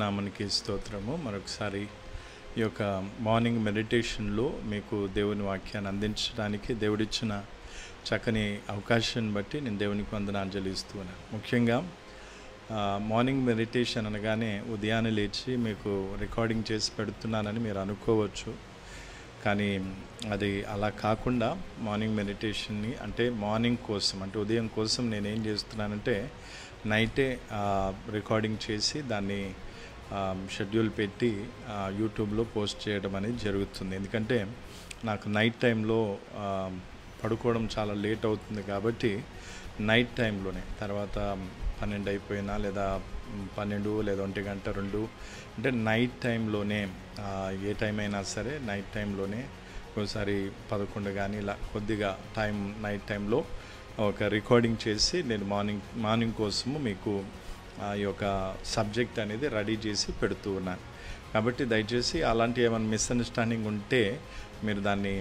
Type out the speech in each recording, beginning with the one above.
నామానికి స్తోత్రము మరొకసారి ఈ యొక్క మార్నింగ్ మెడిటేషన్లో మీకు దేవుని వాక్యాన్ని అందించడానికి దేవుడిచ్చిన చక్కని అవకాశాన్ని బట్టి నేను దేవునికి వందనాలు చెల్లిస్తూ ఉన్నాను ముఖ్యంగా ఆ, మార్నింగ్ మెడిటేషన్ అనగానే ఉదయాన్నే లేచి మీకు రికార్డింగ్ చేసి పెడుతున్నానని మీరు అనుకోవచ్చు కానీ అది అలా కాకుండా మార్నింగ్ మెడిటేషన్ని అంటే మార్నింగ్ కోసం అంటే ఉదయం కోసం నేను ఏం చేస్తున్నానంటే నైటే ఆ, రికార్డింగ్ చేసి దాన్ని ఆ, షెడ్యూల్ పెట్టి ఆ, యూట్యూబ్లో పోస్ట్ చేయడం అనేది జరుగుతుంది ఎందుకంటే నాకు నైట్ టైంలో ఆ, పడుకోవడం చాలా లేట్ అవుతుంది కాబట్టి నైట్ టైంలోనే తర్వాత పన్నెండు అయిపోయినా లేదా పన్నెండు లేదా ఒంటి గంట రెండు అంటే నైట్ టైంలోనే ఆ, ఏ టైం అయినా సరే నైట్ టైంలోనే ఒకసారి పదకొండు కానీ ఇలా కొద్దిగా టైం నైట్ టైంలో ఒక రికార్డింగ్ చేసి నేను మార్నింగ్ మార్నింగ్ కోసము మీకు ఆ యొక్క సబ్జెక్ట్ అనేది రెడీ చేసి పెడుతూ ఉన్నాను కాబట్టి దయచేసి అలాంటి ఏమైనా మిస్అండర్స్టాండింగ్ ఉంటే మీరు దాన్ని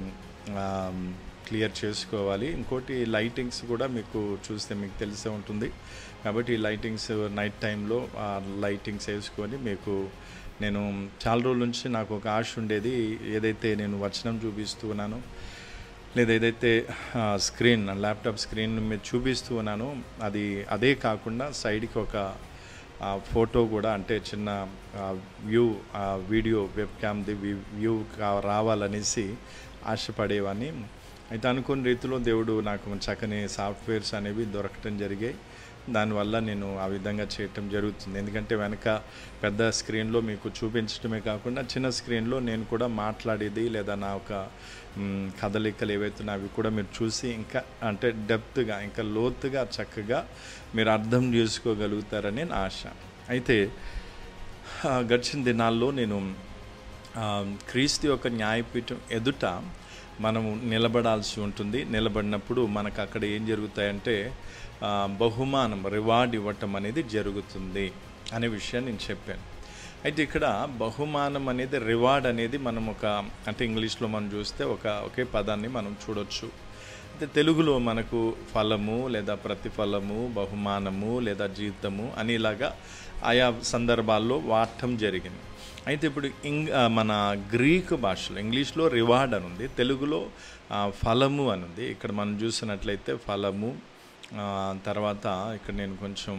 క్లియర్ చేసుకోవాలి ఇంకోటి లైటింగ్స్ కూడా మీకు చూస్తే మీకు తెలిసే ఉంటుంది కాబట్టి ఈ లైటింగ్స్ నైట్ టైంలో ఆ లైటింగ్స్ వేసుకొని మీకు నేను చాలా రోజుల నుంచి నాకు ఒక ఆశ ఉండేది ఏదైతే నేను వచనం చూపిస్తూ ఉన్నానో లేదా ఏదైతే ఆ, స్క్రీన్ ల్యాప్టాప్ స్క్రీన్ మీద చూపిస్తూ ఉన్నానో అది అదే కాకుండా సైడ్కి ఒక ఆ, ఫోటో కూడా అంటే చిన్న ఆ, వ్యూ ఆ, వీడియో వెబ్ క్యామ్ది వి- వ్యూ కా రావాలనేసి ఆశపడేవాడిని అయితే అనుకున్న రీతిలో దేవుడు నాకు చక్కని సాఫ్ట్వేర్స్ అనేవి దొరకటం జరిగాయి దానివల్ల నేను ఆ విధంగా చేయటం జరుగుతుంది ఎందుకంటే వెనక పెద్ద స్క్రీన్లో మీకు చూపించడమే కాకుండా చిన్న స్క్రీన్లో నేను కూడా మాట్లాడేది లేదా నా ఒక మ్, కదలికలు ఏవైతే అవి కూడా మీరు చూసి ఇంకా అంటే డెప్త్గా ఇంకా లోతుగా చక్కగా మీరు అర్థం చేసుకోగలుగుతారని నా ఆశ అయితే ఆ, గడిచిన దినాల్లో నేను ఆ, క్రీస్తు యొక్క న్యాయపీఠం ఎదుట మనము నిలబడాల్సి ఉంటుంది నిలబడినప్పుడు మనకు అక్కడ ఏం జరుగుతాయంటే ఆ, బహుమానం రివార్డ్ ఇవ్వటం అనేది జరుగుతుంది అనే విషయాన్ని నేను చెప్పాను అయితే ఇక్కడ బహుమానం అనేది రివార్డ్ అనేది మనం ఒక అంటే ఇంగ్లీష్లో మనం చూస్తే ఒక ఒకే పదాన్ని మనం చూడొచ్చు అయితే తెలుగులో మనకు ఫలము లేదా ప్రతిఫలము బహుమానము లేదా జీతము అని ఇలాగా ఆయా సందర్భాల్లో వాడటం జరిగింది అయితే ఇప్పుడు ఇంగ్ ఆ, మన గ్రీక్ భాషలో ఇంగ్లీష్లో రివార్డ్ అని ఉంది తెలుగులో ఆ, ఫలము అని ఉంది ఇక్కడ మనం చూసినట్లయితే ఫలము ఆ, తర్వాత ఇక్కడ నేను కొంచెం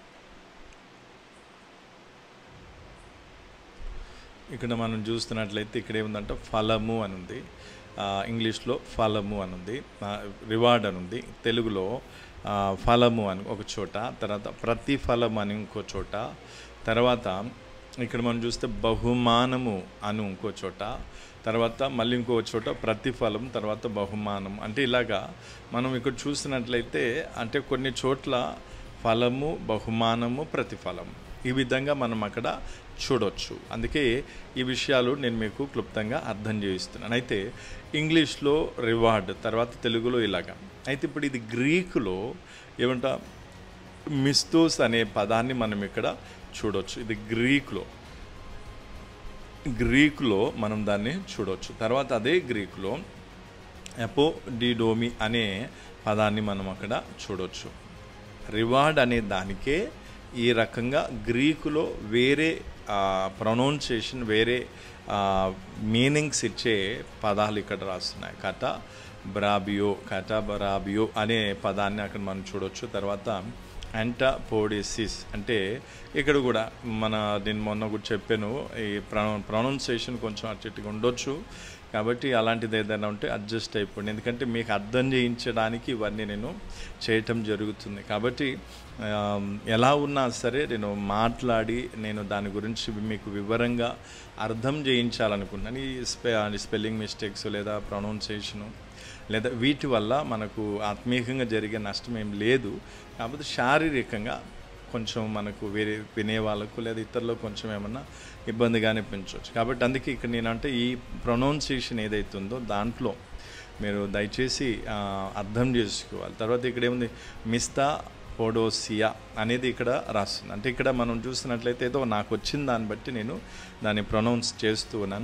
ఇక్కడ మనం చూస్తున్నట్లయితే ఇక్కడ ఏముందంటే ఫలము అని ఉంది ఆ, ఇంగ్లీష్లో ఫలము అని ఉంది ఆ, రివార్డ్ అని ఉంది తెలుగులో ఆ, ఫలము అని ఒక చోట తర్వాత ప్రతిఫలం అని ఇంకో చోట తర్వాత ఇక్కడ మనం చూస్తే బహుమానము అని ఇంకో చోట తర్వాత మళ్ళీ ఇంకో చోట ప్రతిఫలం తర్వాత బహుమానం అంటే ఇలాగా మనం ఇక్కడ చూసినట్లయితే అంటే కొన్ని చోట్ల ఫలము బహుమానము ప్రతిఫలం ఈ విధంగా మనం అక్కడ చూడొచ్చు అందుకే ఈ విషయాలు నేను మీకు క్లుప్తంగా అర్థం చేయిస్తున్నాను అయితే ఇంగ్లీష్లో రివార్డ్ తర్వాత తెలుగులో ఇలాగా అయితే ఇప్పుడు ఇది గ్రీకులో ఏమంటా మిస్తోస్ అనే పదాన్ని మనం ఇక్కడ చూడొచ్చు ఇది గ్రీకులో గ్రీకులో మనం దాన్ని చూడొచ్చు తర్వాత అదే గ్రీకులో ఎపోడిడోమి అనే పదాన్ని మనం అక్కడ చూడొచ్చు రివార్డ్ అనే దానికే ఈ రకంగా గ్రీకులో వేరే ప్రొనౌన్సియేషన్ వేరే మీనింగ్స్ ఇచ్చే పదాలు ఇక్కడ రాస్తున్నాయి కట బ్రాబియో కట బరాబియో అనే పదాన్ని అక్కడ మనం చూడొచ్చు తర్వాత యాంటాపోడిసిస్ అంటే ఇక్కడ కూడా మన నేను మొన్న కూడా చెప్పాను ఈ ప్రొనౌ ప్రొనౌన్సియేషన్ కొంచెం అటు ఉండొచ్చు కాబట్టి అలాంటిది ఏదైనా ఉంటే అడ్జస్ట్ అయిపోండి ఎందుకంటే మీకు అర్థం చేయించడానికి ఇవన్నీ నేను చేయటం జరుగుతుంది కాబట్టి ఆ, ఎలా ఉన్నా సరే నేను మాట్లాడి నేను దాని గురించి మీకు వివరంగా అర్థం చేయించాలనుకున్నాను ఈ స్పె స్పెల్లింగ్ మిస్టేక్స్ లేదా ప్రొనౌన్సియేషను లేదా వీటి వల్ల మనకు ఆత్మీయంగా జరిగే నష్టం ఏం లేదు కాకపోతే శారీరకంగా కొంచెం మనకు వేరే వినే వాళ్ళకు లేదా ఇతరులకు కొంచెం ఏమన్నా ఇబ్బందిగా అనిపించవచ్చు కాబట్టి అందుకే ఇక్కడ నేనంటే ఈ ప్రొనౌన్సియేషన్ ఏదైతే ఉందో దాంట్లో మీరు దయచేసి ఆ, అర్థం చేసుకోవాలి తర్వాత ఇక్కడ ఏముంది మిస్తా పోడోసియా అనేది ఇక్కడ రాస్తుంది అంటే ఇక్కడ మనం చూసినట్లయితే ఏదో నాకు వచ్చిన దాన్ని బట్టి నేను దాన్ని ప్రొనౌన్స్ చేస్తూ ఉన్నాను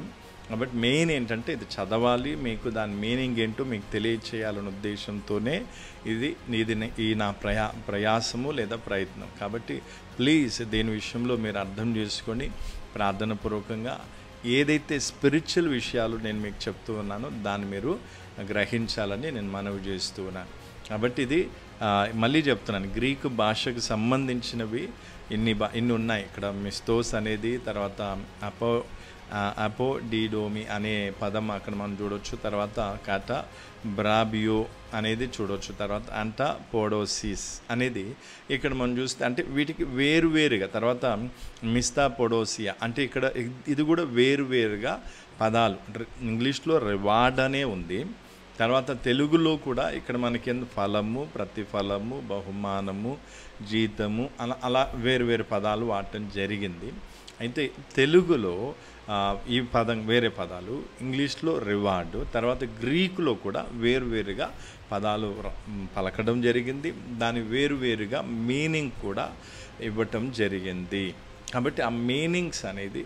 కాబట్టి మెయిన్ ఏంటంటే ఇది చదవాలి మీకు దాని మీనింగ్ ఏంటో మీకు తెలియచేయాలనే ఉద్దేశంతోనే ఇది ఇది ఈ నా ప్రయా ప్రయాసము లేదా ప్రయత్నం కాబట్టి ప్లీజ్ దీని విషయంలో మీరు అర్థం చేసుకొని ప్రార్థనపూర్వకంగా ఏదైతే స్పిరిచువల్ విషయాలు నేను మీకు చెప్తూ ఉన్నానో దాన్ని మీరు గ్రహించాలని నేను మనవి చేస్తూ ఉన్నాను కాబట్టి ఇది ఆ, మళ్ళీ చెప్తున్నాను గ్రీకు భాషకు సంబంధించినవి ఇన్ని బా ఇన్ని ఉన్నాయి ఇక్కడ మిస్తోస్ అనేది తర్వాత అపో ఆ, అపో డీడోమి అనే పదం అక్కడ మనం చూడొచ్చు తర్వాత కాట బ్రాబియో అనేది చూడొచ్చు తర్వాత అంట పోడోసిస్ అనేది ఇక్కడ మనం చూస్తే అంటే వీటికి వేరువేరుగా తర్వాత మిస్తా పొడోసియా అంటే ఇక్కడ ఇది కూడా వేరువేరుగా పదాలు అంటే ఇంగ్లీష్లో రివార్డ్ అనే ఉంది తర్వాత తెలుగులో కూడా ఇక్కడ మనకి ఎందు ఫలము ప్రతిఫలము బహుమానము జీతము అలా అలా వేరు వేరు పదాలు వాడటం జరిగింది అయితే తెలుగులో ఆ, ఈ పదం వేరే పదాలు ఇంగ్లీష్లో రివార్డు తర్వాత గ్రీకులో కూడా వేరువేరుగా పదాలు ర- పలకడం జరిగింది దాని వేరువేరుగా మీనింగ్ కూడా ఇవ్వటం జరిగింది కాబట్టి ఆ మీనింగ్స్ అనేది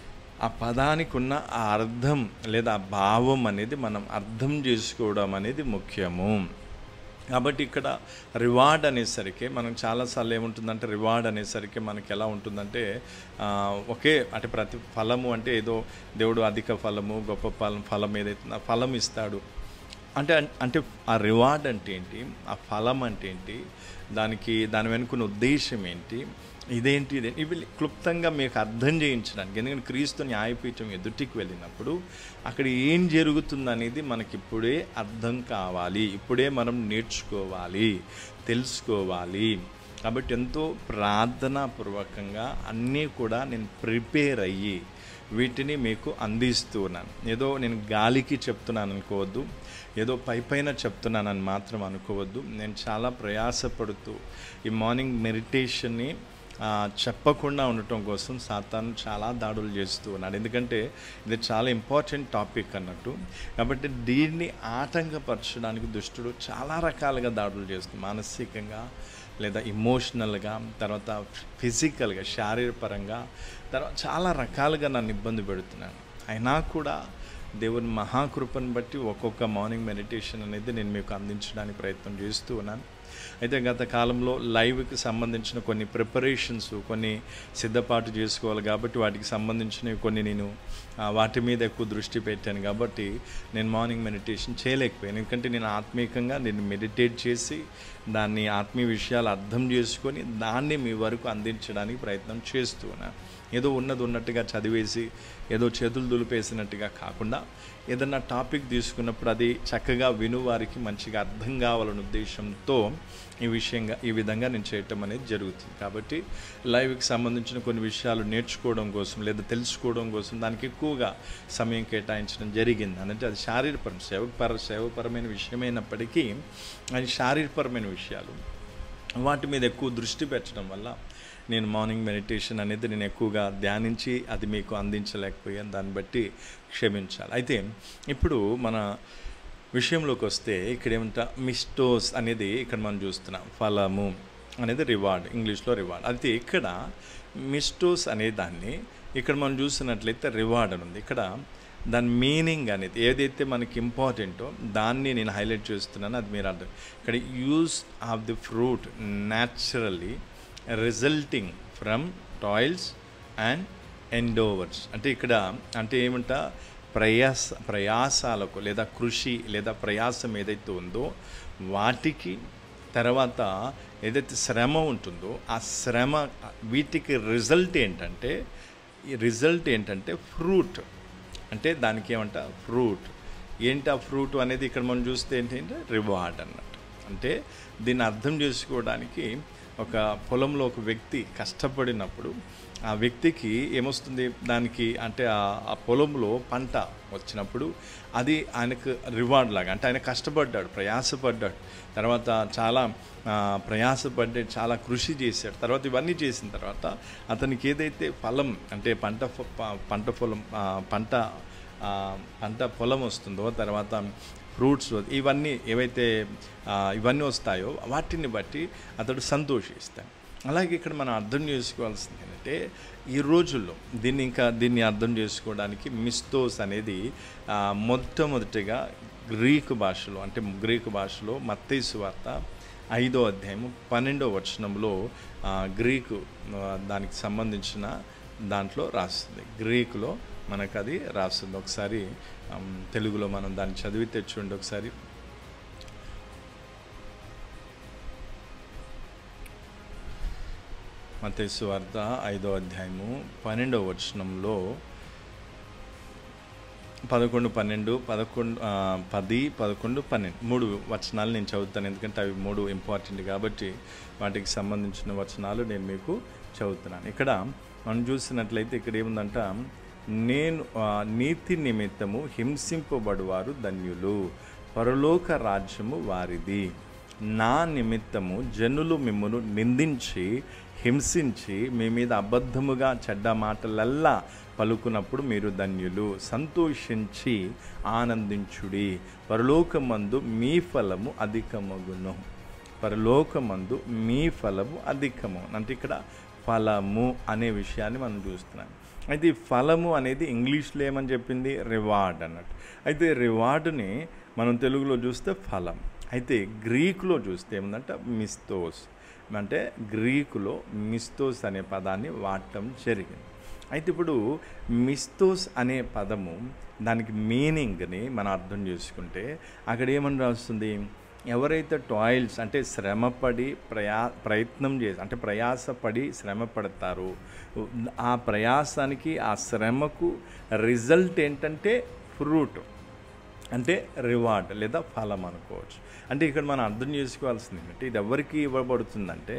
ఆ పదానికి ఉన్న ఆ అర్థం లేదా ఆ భావం అనేది మనం అర్థం చేసుకోవడం అనేది ముఖ్యము కాబట్టి ఇక్కడ రివార్డ్ అనేసరికి మనం చాలాసార్లు ఏముంటుందంటే రివార్డ్ అనేసరికి మనకి ఎలా ఉంటుందంటే ఆ, ఒకే అంటే ప్రతి ఫలము అంటే ఏదో దేవుడు అధిక ఫలము గొప్ప ఫలం ఫలం ఏదైతే ఉందో ఆ ఫలం ఇస్తాడు అంటే అంటే ఆ రివార్డ్ అంటే ఏంటి ఆ ఫలం అంటే ఏంటి దానికి దాని వెనుకున్న ఉద్దేశం ఏంటి ఇదేంటి ఇదే ఇవి క్లుప్తంగా మీకు అర్థం చేయించడానికి ఎందుకంటే క్రీస్తు న్యాయపీఠం ఎదుటికి వెళ్ళినప్పుడు అక్కడ ఏం జరుగుతుందనేది మనకి ఇప్పుడే అర్థం కావాలి ఇప్పుడే మనం నేర్చుకోవాలి తెలుసుకోవాలి కాబట్టి ఎంతో ప్రార్థనాపూర్వకంగా అన్నీ కూడా నేను ప్రిపేర్ అయ్యి వీటిని మీకు అందిస్తూ ఉన్నాను ఏదో నేను గాలికి చెప్తున్నాను అనుకోవద్దు ఏదో పై పైన చెప్తున్నానని మాత్రం అనుకోవద్దు నేను చాలా ప్రయాసపడుతూ ఈ మార్నింగ్ మెడిటేషన్ని ఆ, చెప్పకుండా ఉండటం కోసం సాతాను చాలా దాడులు చేస్తూ ఉన్నాడు ఎందుకంటే ఇది చాలా ఇంపార్టెంట్ టాపిక్ అన్నట్టు కాబట్టి దీన్ని ఆటంకపరచడానికి దుష్టుడు చాలా రకాలుగా దాడులు చేస్తుంది మానసికంగా లేదా ఇమోషనల్గా తర్వాత ఫిజికల్గా శారీరపరంగా తర్వాత చాలా రకాలుగా నన్ను ఇబ్బంది పెడుతున్నాను అయినా కూడా దేవుని మహాకృపను బట్టి ఒక్కొక్క మార్నింగ్ మెడిటేషన్ అనేది నేను మీకు అందించడానికి ప్రయత్నం చేస్తూ ఉన్నాను అయితే గత కాలంలో లైవ్కి సంబంధించిన కొన్ని ప్రిపరేషన్స్ కొన్ని సిద్ధపాటు చేసుకోవాలి కాబట్టి వాటికి సంబంధించినవి కొన్ని నేను ఆ, వాటి మీద ఎక్కువ దృష్టి పెట్టాను కాబట్టి నేను మార్నింగ్ మెడిటేషన్ చేయలేకపోయాను ఎందుకంటే నేను ఆత్మీయంగా నేను మెడిటేట్ చేసి దాన్ని ఆత్మీయ విషయాలు అర్థం చేసుకొని దాన్ని మీ వరకు అందించడానికి ప్రయత్నం చేస్తూ ఉన్నాను ఏదో ఉన్నది ఉన్నట్టుగా చదివేసి ఏదో చేతులు దులిపేసినట్టుగా కాకుండా ఏదన్నా టాపిక్ తీసుకున్నప్పుడు అది చక్కగా విను వారికి మంచిగా అర్థం కావాలనే ఉద్దేశంతో ఈ విషయంగా ఈ విధంగా నేను చేయటం అనేది జరుగుతుంది కాబట్టి లైవ్కి సంబంధించిన కొన్ని విషయాలు నేర్చుకోవడం కోసం లేదా తెలుసుకోవడం కోసం దానికి ఎక్కువగా సమయం కేటాయించడం జరిగింది అంటే అది శారీరపరం సేవపర సేవపరమైన విషయమైనప్పటికీ అది శారీరపరమైన విషయాలు వాటి మీద ఎక్కువ దృష్టి పెట్టడం వల్ల నేను మార్నింగ్ మెడిటేషన్ అనేది నేను ఎక్కువగా ధ్యానించి అది మీకు అందించలేకపోయాను దాన్ని బట్టి క్షమించాలి అయితే ఇప్పుడు మన విషయంలోకి వస్తే ఇక్కడ ఏమంటా మిస్టోస్ అనేది ఇక్కడ మనం చూస్తున్నాం ఫలము అనేది రివార్డ్ ఇంగ్లీష్లో రివార్డ్ అయితే ఇక్కడ మిస్టోస్ అనే దాన్ని ఇక్కడ మనం చూసినట్లయితే రివార్డ్ అని ఉంది ఇక్కడ దాని మీనింగ్ అనేది ఏదైతే మనకి ఇంపార్టెంటో దాన్ని నేను హైలైట్ చేస్తున్నాను అది మీరు అర్థం ఇక్కడ use of the fruit naturally resulting from toils and endeavours అంటే ఇక్కడ అంటే ఏమంట ప్రయాస ప్రయాసాలకు లేదా కృషి లేదా ప్రయాసం ఏదైతే ఉందో వాటికి తర్వాత ఏదైతే శ్రమ ఉంటుందో ఆ శ్రమ వీటికి రిజల్ట్ ఏంటంటే ఈ రిజల్ట్ ఏంటంటే ఫ్రూట్ అంటే దానికి ఏమంట ఫ్రూట్ ఏంటి ఆ ఫ్రూట్ అనేది ఇక్కడ మనం చూస్తే ఏంటంటే రివార్డ్ అన్నట్టు అంటే దీన్ని అర్థం చేసుకోవడానికి ఒక పొలంలో ఒక వ్యక్తి కష్టపడినప్పుడు ఆ వ్యక్తికి ఏమొస్తుంది దానికి అంటే ఆ- ఆ పొలంలో పంట వచ్చినప్పుడు అది ఆయనకు రివార్డ్ లాగా అంటే ఆయన కష్టపడ్డాడు ప్రయాసపడ్డాడు తర్వాత చాలా ఆ, ప్రయాసపడ్డాడు చాలా కృషి చేశాడు తర్వాత ఇవన్నీ చేసిన తర్వాత అతనికి ఏదైతే ఫలం అంటే పంట ఫ- ప- పంట పొలం ఆ, పంట ఆ, పంట పొలం వస్తుందో తర్వాత ఫ్రూట్స్ ఇవన్నీ ఏవైతే ఆ, ఇవన్నీ వస్తాయో వాటిని బట్టి అతడు సంతోషిస్తాడు అలాగే ఇక్కడ మనం అర్థం చేసుకోవాల్సింది ఏంటంటే అంటే ఈ రోజుల్లో దీన్ని ఇంకా దీన్ని అర్థం చేసుకోవడానికి మిస్తోస్ అనేది ఆ, మొట్టమొదటిగా గ్రీకు భాషలో అంటే గ్రీకు భాషలో మత్తైసు వార్త ఐదో అధ్యాయము పన్నెండో వచనంలో ఆ, గ్రీకు ఆ, దానికి సంబంధించిన దాంట్లో రాస్తుంది గ్రీకులో మనకు అది రాస్తుంది ఒకసారి ఆమ్, తెలుగులో మనం దాన్ని చదివితే చూడండి ఒకసారి మతేసు వార్త ఐదో అధ్యాయము పన్నెండవ వచనంలో పదకొండు పన్నెండు పదకొండు ఆ, పది పదకొండు పన్నెండు మూడు వచనాలు నేను చదువుతాను ఎందుకంటే అవి మూడు ఇంపార్టెంట్ కాబట్టి వాటికి సంబంధించిన వచనాలు నేను మీకు చదువుతున్నాను ఇక్కడ మనం చూసినట్లయితే ఇక్కడ ఏముందంట నేను ఆ, నీతి నిమిత్తము హింసింపబడువారు ధన్యులు పరలోక రాజ్యము వారిది నా నిమిత్తము జనులు మిమ్మను నిందించి హింసించి మీ మీద అబద్ధముగా చెడ్డ మాటలల్లా పలుకున్నప్పుడు మీరు ధన్యులు సంతోషించి ఆనందించుడి పరలోకమందు మీ ఫలము అధికమగును పరలోకమందు మీ ఫలము అధికము అంటే ఇక్కడ ఫలము అనే విషయాన్ని మనం చూస్తున్నాం అయితే ఈ ఫలము అనేది ఇంగ్లీష్లో ఏమని చెప్పింది రివార్డ్ అన్నట్టు అయితే రివార్డుని మనం తెలుగులో చూస్తే ఫలం అయితే గ్రీకులో చూస్తే ఏముందంటే మిస్తోస్ అంటే గ్రీకులో మిస్తోస్ అనే పదాన్ని వాడటం జరిగింది అయితే ఇప్పుడు మిస్తోస్ అనే పదము దానికి మీనింగ్ని మనం అర్థం చేసుకుంటే అక్కడ ఏమని రాస్తుంది ఎవరైతే టాయిల్స్ అంటే శ్రమపడి ప్రయా ప్రయత్నం చేసి అంటే ప్రయాసపడి శ్రమ పడతారో ఆ ప్రయాసానికి ఆ శ్రమకు రిజల్ట్ ఏంటంటే ఫ్రూట్ అంటే రివార్డ్ లేదా ఫలం అనుకోవచ్చు అంటే ఇక్కడ మనం అర్థం చేసుకోవాల్సింది ఏంటంటే ఇది ఎవరికి ఇవ్వబడుతుందంటే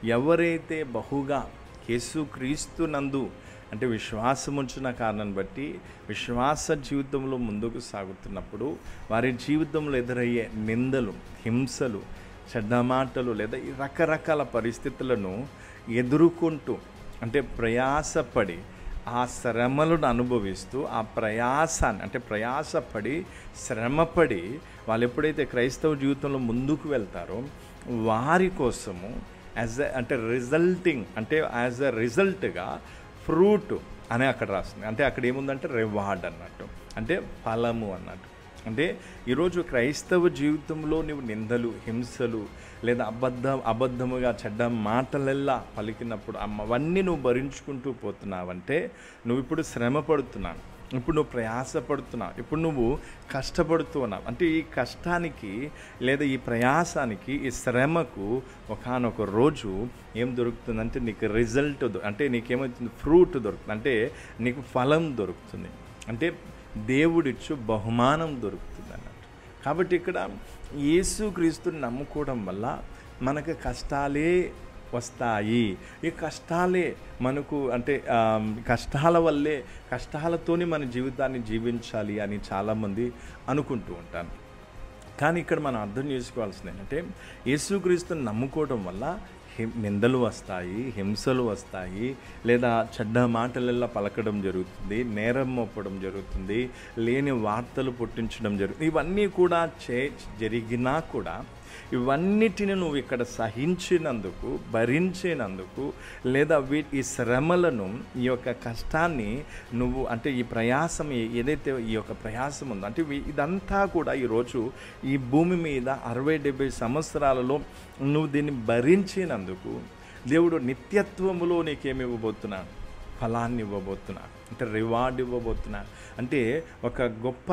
ఎవరైతే బహుగా యేసుక్రీస్తు నందు అంటే విశ్వాసం ఉంచిన కారణాన్ని బట్టి విశ్వాస జీవితంలో ముందుకు సాగుతున్నప్పుడు వారి జీవితంలో ఎదురయ్యే నిందలు హింసలు చెడ్డ మాటలు లేదా ఈ రకరకాల పరిస్థితులను ఎదుర్కొంటూ అంటే ప్రయాసపడి ఆ శ్రమలను అనుభవిస్తూ ఆ ప్రయాసాన్ని అంటే ప్రయాసపడి శ్రమపడి వాళ్ళు ఎప్పుడైతే క్రైస్తవ జీవితంలో ముందుకు వెళ్తారో వారి కోసము యాజ్ ఎ అంటే రిజల్టింగ్ అంటే యాజ్ ఎ రిజల్ట్గా ఫ్రూట్ అని అక్కడ రాస్తుంది అంటే అక్కడ ఏముందంటే రివార్డ్ అన్నట్టు అంటే ఫలము అన్నట్టు అంటే ఈరోజు క్రైస్తవ జీవితంలో నువ్వు నిందలు హింసలు లేదా అబద్ధ అబద్ధముగా చెడ్డ మాటలెల్లా పలికినప్పుడు అమ్మ అవన్నీ నువ్వు భరించుకుంటూ పోతున్నావంటే నువ్వు ఇప్పుడు శ్రమ పడుతున్నావు ఇప్పుడు నువ్వు ప్రయాసపడుతున్నావు ఇప్పుడు నువ్వు కష్టపడుతూ ఉన్నావు అంటే ఈ కష్టానికి లేదా ఈ ప్రయాసానికి ఈ శ్రమకు ఒకనొక రోజు ఏం దొరుకుతుందంటే నీకు రిజల్ట్ అంటే నీకేమవుతుంది ఫ్రూట్ దొరుకుతుంది అంటే నీకు ఫలం దొరుకుతుంది అంటే దేవుడిచ్చు బహుమానం దొరుకుతుంది అన్నట్టు కాబట్టి ఇక్కడ యేసుక్రీస్తుని నమ్ముకోవడం వల్ల మనకు కష్టాలే వస్తాయి ఈ కష్టాలే మనకు అంటే ఆ, కష్టాల వల్లే కష్టాలతోని మన జీవితాన్ని జీవించాలి అని చాలామంది అనుకుంటూ ఉంటాను కానీ ఇక్కడ మనం అర్థం చేసుకోవాల్సింది ఏంటంటే యేసుక్రీస్తుని నమ్ముకోవడం వల్ల హిం నిందలు వస్తాయి హింసలు వస్తాయి లేదా చెడ్డ మాటలల్లా పలకడం జరుగుతుంది నేరం మోపడం జరుగుతుంది లేని వార్తలు పుట్టించడం జరుగుతుంది ఇవన్నీ కూడా చే జరిగినా కూడా ఇవన్నిటిని నువ్వు ఇక్కడ సహించినందుకు భరించినందుకు లేదా వీ ఈ శ్రమలను ఈ యొక్క కష్టాన్ని నువ్వు అంటే ఈ ప్రయాసం ఏ- ఏదైతే ఈ యొక్క ప్రయాసం ఉందో అంటే వీ- ఇదంతా కూడా ఈరోజు ఈ భూమి మీద అరవై డెబ్బై సంవత్సరాలలో నువ్వు దీన్ని భరించినందుకు దేవుడు నిత్యత్వములో నీకేమి ఇవ్వబోతున్నాడు ఫలాన్ని ఇవ్వబోతున్నాడు అంటే రివార్డ్ ఇవ్వబోతున్నాడు అంటే ఒక గొప్ప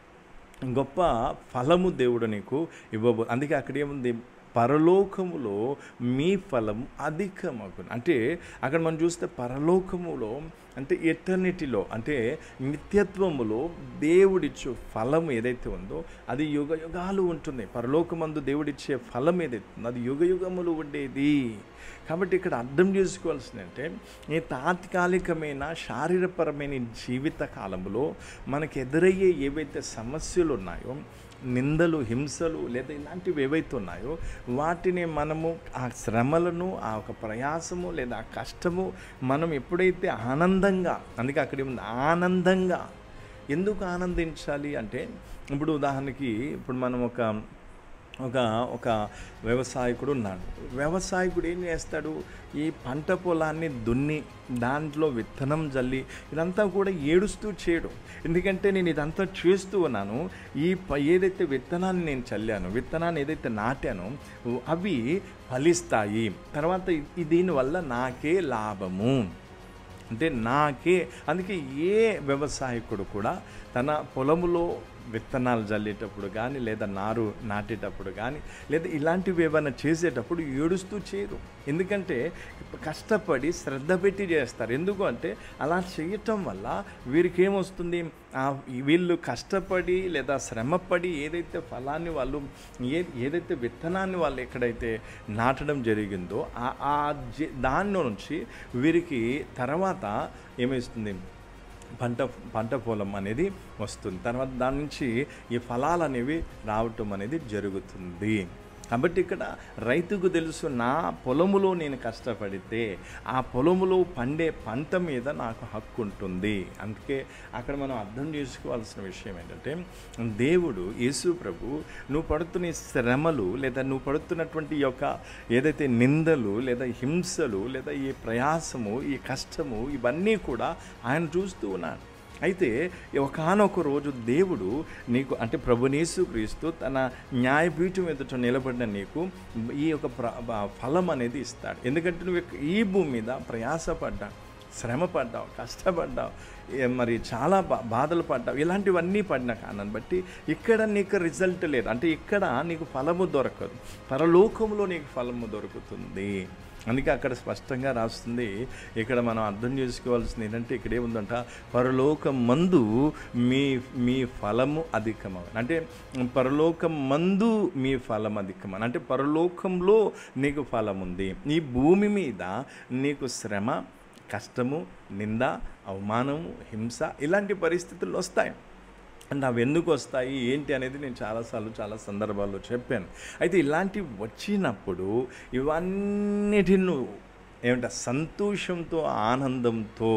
గొప్ప ఫలము దేవుడు నీకు ఇవ్వబో అందుకే అక్కడ ఏముంది పరలోకములో మీ ఫలం అధికమగును అంటే అక్కడ మనం చూస్తే పరలోకములో అంటే ఎటర్నిటీలో అంటే నిత్యత్వములో దేవుడిచ్చు ఫలం ఏదైతే ఉందో అది యుగ యుగాలు ఉంటుంది పరలోకమందు దేవుడిచ్చే ఫలం ఏదైతే ఉందో అది యుగ యుగములు ఉండేది కాబట్టి ఇక్కడ అర్థం చేసుకోవాల్సింది అంటే ఈ తాత్కాలికమైన శారీరపరమైన జీవిత కాలంలో మనకు ఎదురయ్యే ఏవైతే సమస్యలు ఉన్నాయో నిందలు హింసలు లేదా ఇలాంటివి ఏవైతే ఉన్నాయో వాటిని మనము ఆ శ్రమలను ఆ ఒక ప్రయాసము లేదా ఆ కష్టము మనం ఎప్పుడైతే ఆనందంగా అందుకే అక్కడ ఏముంది ఆనందంగా ఎందుకు ఆనందించాలి అంటే ఇప్పుడు ఉదాహరణకి ఇప్పుడు మనం ఒక ఒక ఒక వ్యవసాయకుడు ఉన్నాడు వ్యవసాయకుడు ఏం చేస్తాడు ఈ పంట పొలాన్ని దున్ని దాంట్లో విత్తనం జల్లి ఇదంతా కూడా ఏడుస్తూ చేయడం ఎందుకంటే నేను ఇదంతా చేస్తూ ఉన్నాను ఈ ప- ఏదైతే విత్తనాన్ని నేను చల్లాను విత్తనాన్ని ఏదైతే నాటానో అవి ఫలిస్తాయి తర్వాత ఈ- దీనివల్ల నాకే లాభము అంటే నాకే అందుకే ఏ వ్యవసాయకుడు కూడా తన పొలములో విత్తనాలు జల్లేటప్పుడు కానీ లేదా నారు నాటేటప్పుడు కానీ లేదా ఇలాంటివి ఏమైనా చేసేటప్పుడు ఏడుస్తూ చేయరు ఎందుకంటే కష్టపడి శ్రద్ధ పెట్టి చేస్తారు ఎందుకు అంటే అలా చేయటం వల్ల వీరికి ఏమొస్తుంది ఆ వీళ్ళు కష్టపడి లేదా శ్రమపడి ఏదైతే ఫలాన్ని వాళ్ళు ఏ ఏదైతే విత్తనాన్ని వాళ్ళు ఎక్కడైతే నాటడం జరిగిందో ఆ ఆ జె- దానిలో నుంచి వీరికి తర్వాత ఏమిస్తుంది పంట పంట పొలం అనేది వస్తుంది తర్వాత దాని నుంచి ఈ ఫలాలు అనేవి రావటం అనేది జరుగుతుంది కాబట్టి ఇక్కడ రైతుకు తెలుసు నా పొలములో నేను కష్టపడితే ఆ పొలములో పండే పంట మీద నాకు హక్కు ఉంటుంది అందుకే అక్కడ మనం అర్థం చేసుకోవాల్సిన విషయం ఏంటంటే దేవుడు యేసు ప్రభు నువ్వు పడుతున్న ఈ శ్రమలు లేదా నువ్వు పడుతున్నటువంటి ఈ యొక్క ఏదైతే నిందలు లేదా హింసలు లేదా ఈ ప్రయాసము ఈ కష్టము ఇవన్నీ కూడా ఆయన చూస్తూ ఉన్నాడు అయితే ఒకనొక రోజు దేవుడు నీకు అంటే ప్రభునేసు క్రీస్తు తన న్యాయపీఠం ఎదుట నిలబడిన నీకు ఈ యొక్క ప్ర ఫలం అనేది ఇస్తాడు ఎందుకంటే నువ్వు ఇక- ఈ భూమి మీద ప్రయాసపడ్డా శ్రమ పడ్డావు కష్టపడ్డావు ఏ మరి చాలా బా బాధలు పడ్డావు ఇలాంటివన్నీ పడిన కారణాన్ని బట్టి ఇక్కడ నీకు రిజల్ట్ లేదు అంటే ఇక్కడ నీకు ఫలము దొరకదు పరలోకంలో నీకు ఫలము దొరుకుతుంది అందుకే అక్కడ స్పష్టంగా రాస్తుంది ఇక్కడ మనం అర్థం చేసుకోవాల్సింది ఏంటంటే ఇక్కడ ఏముందంట పరలోకం మందు మీ మీ ఫలము అధికమవ అంటే పరలోకం మందు మీ ఫలం అధికమని అంటే పరలోకంలో నీకు ఫలం ఉంది ఈ భూమి మీద నీకు శ్రమ కష్టము నింద అవమానము హింస ఇలాంటి పరిస్థితులు వస్తాయి అండ్ అవి ఎందుకు వస్తాయి ఏంటి అనేది నేను చాలాసార్లు చాలా సందర్భాల్లో చెప్పాను అయితే ఇలాంటివి వచ్చినప్పుడు ఇవన్నిటిని నువ్వు ఏమంట సంతోషంతో ఆనందంతో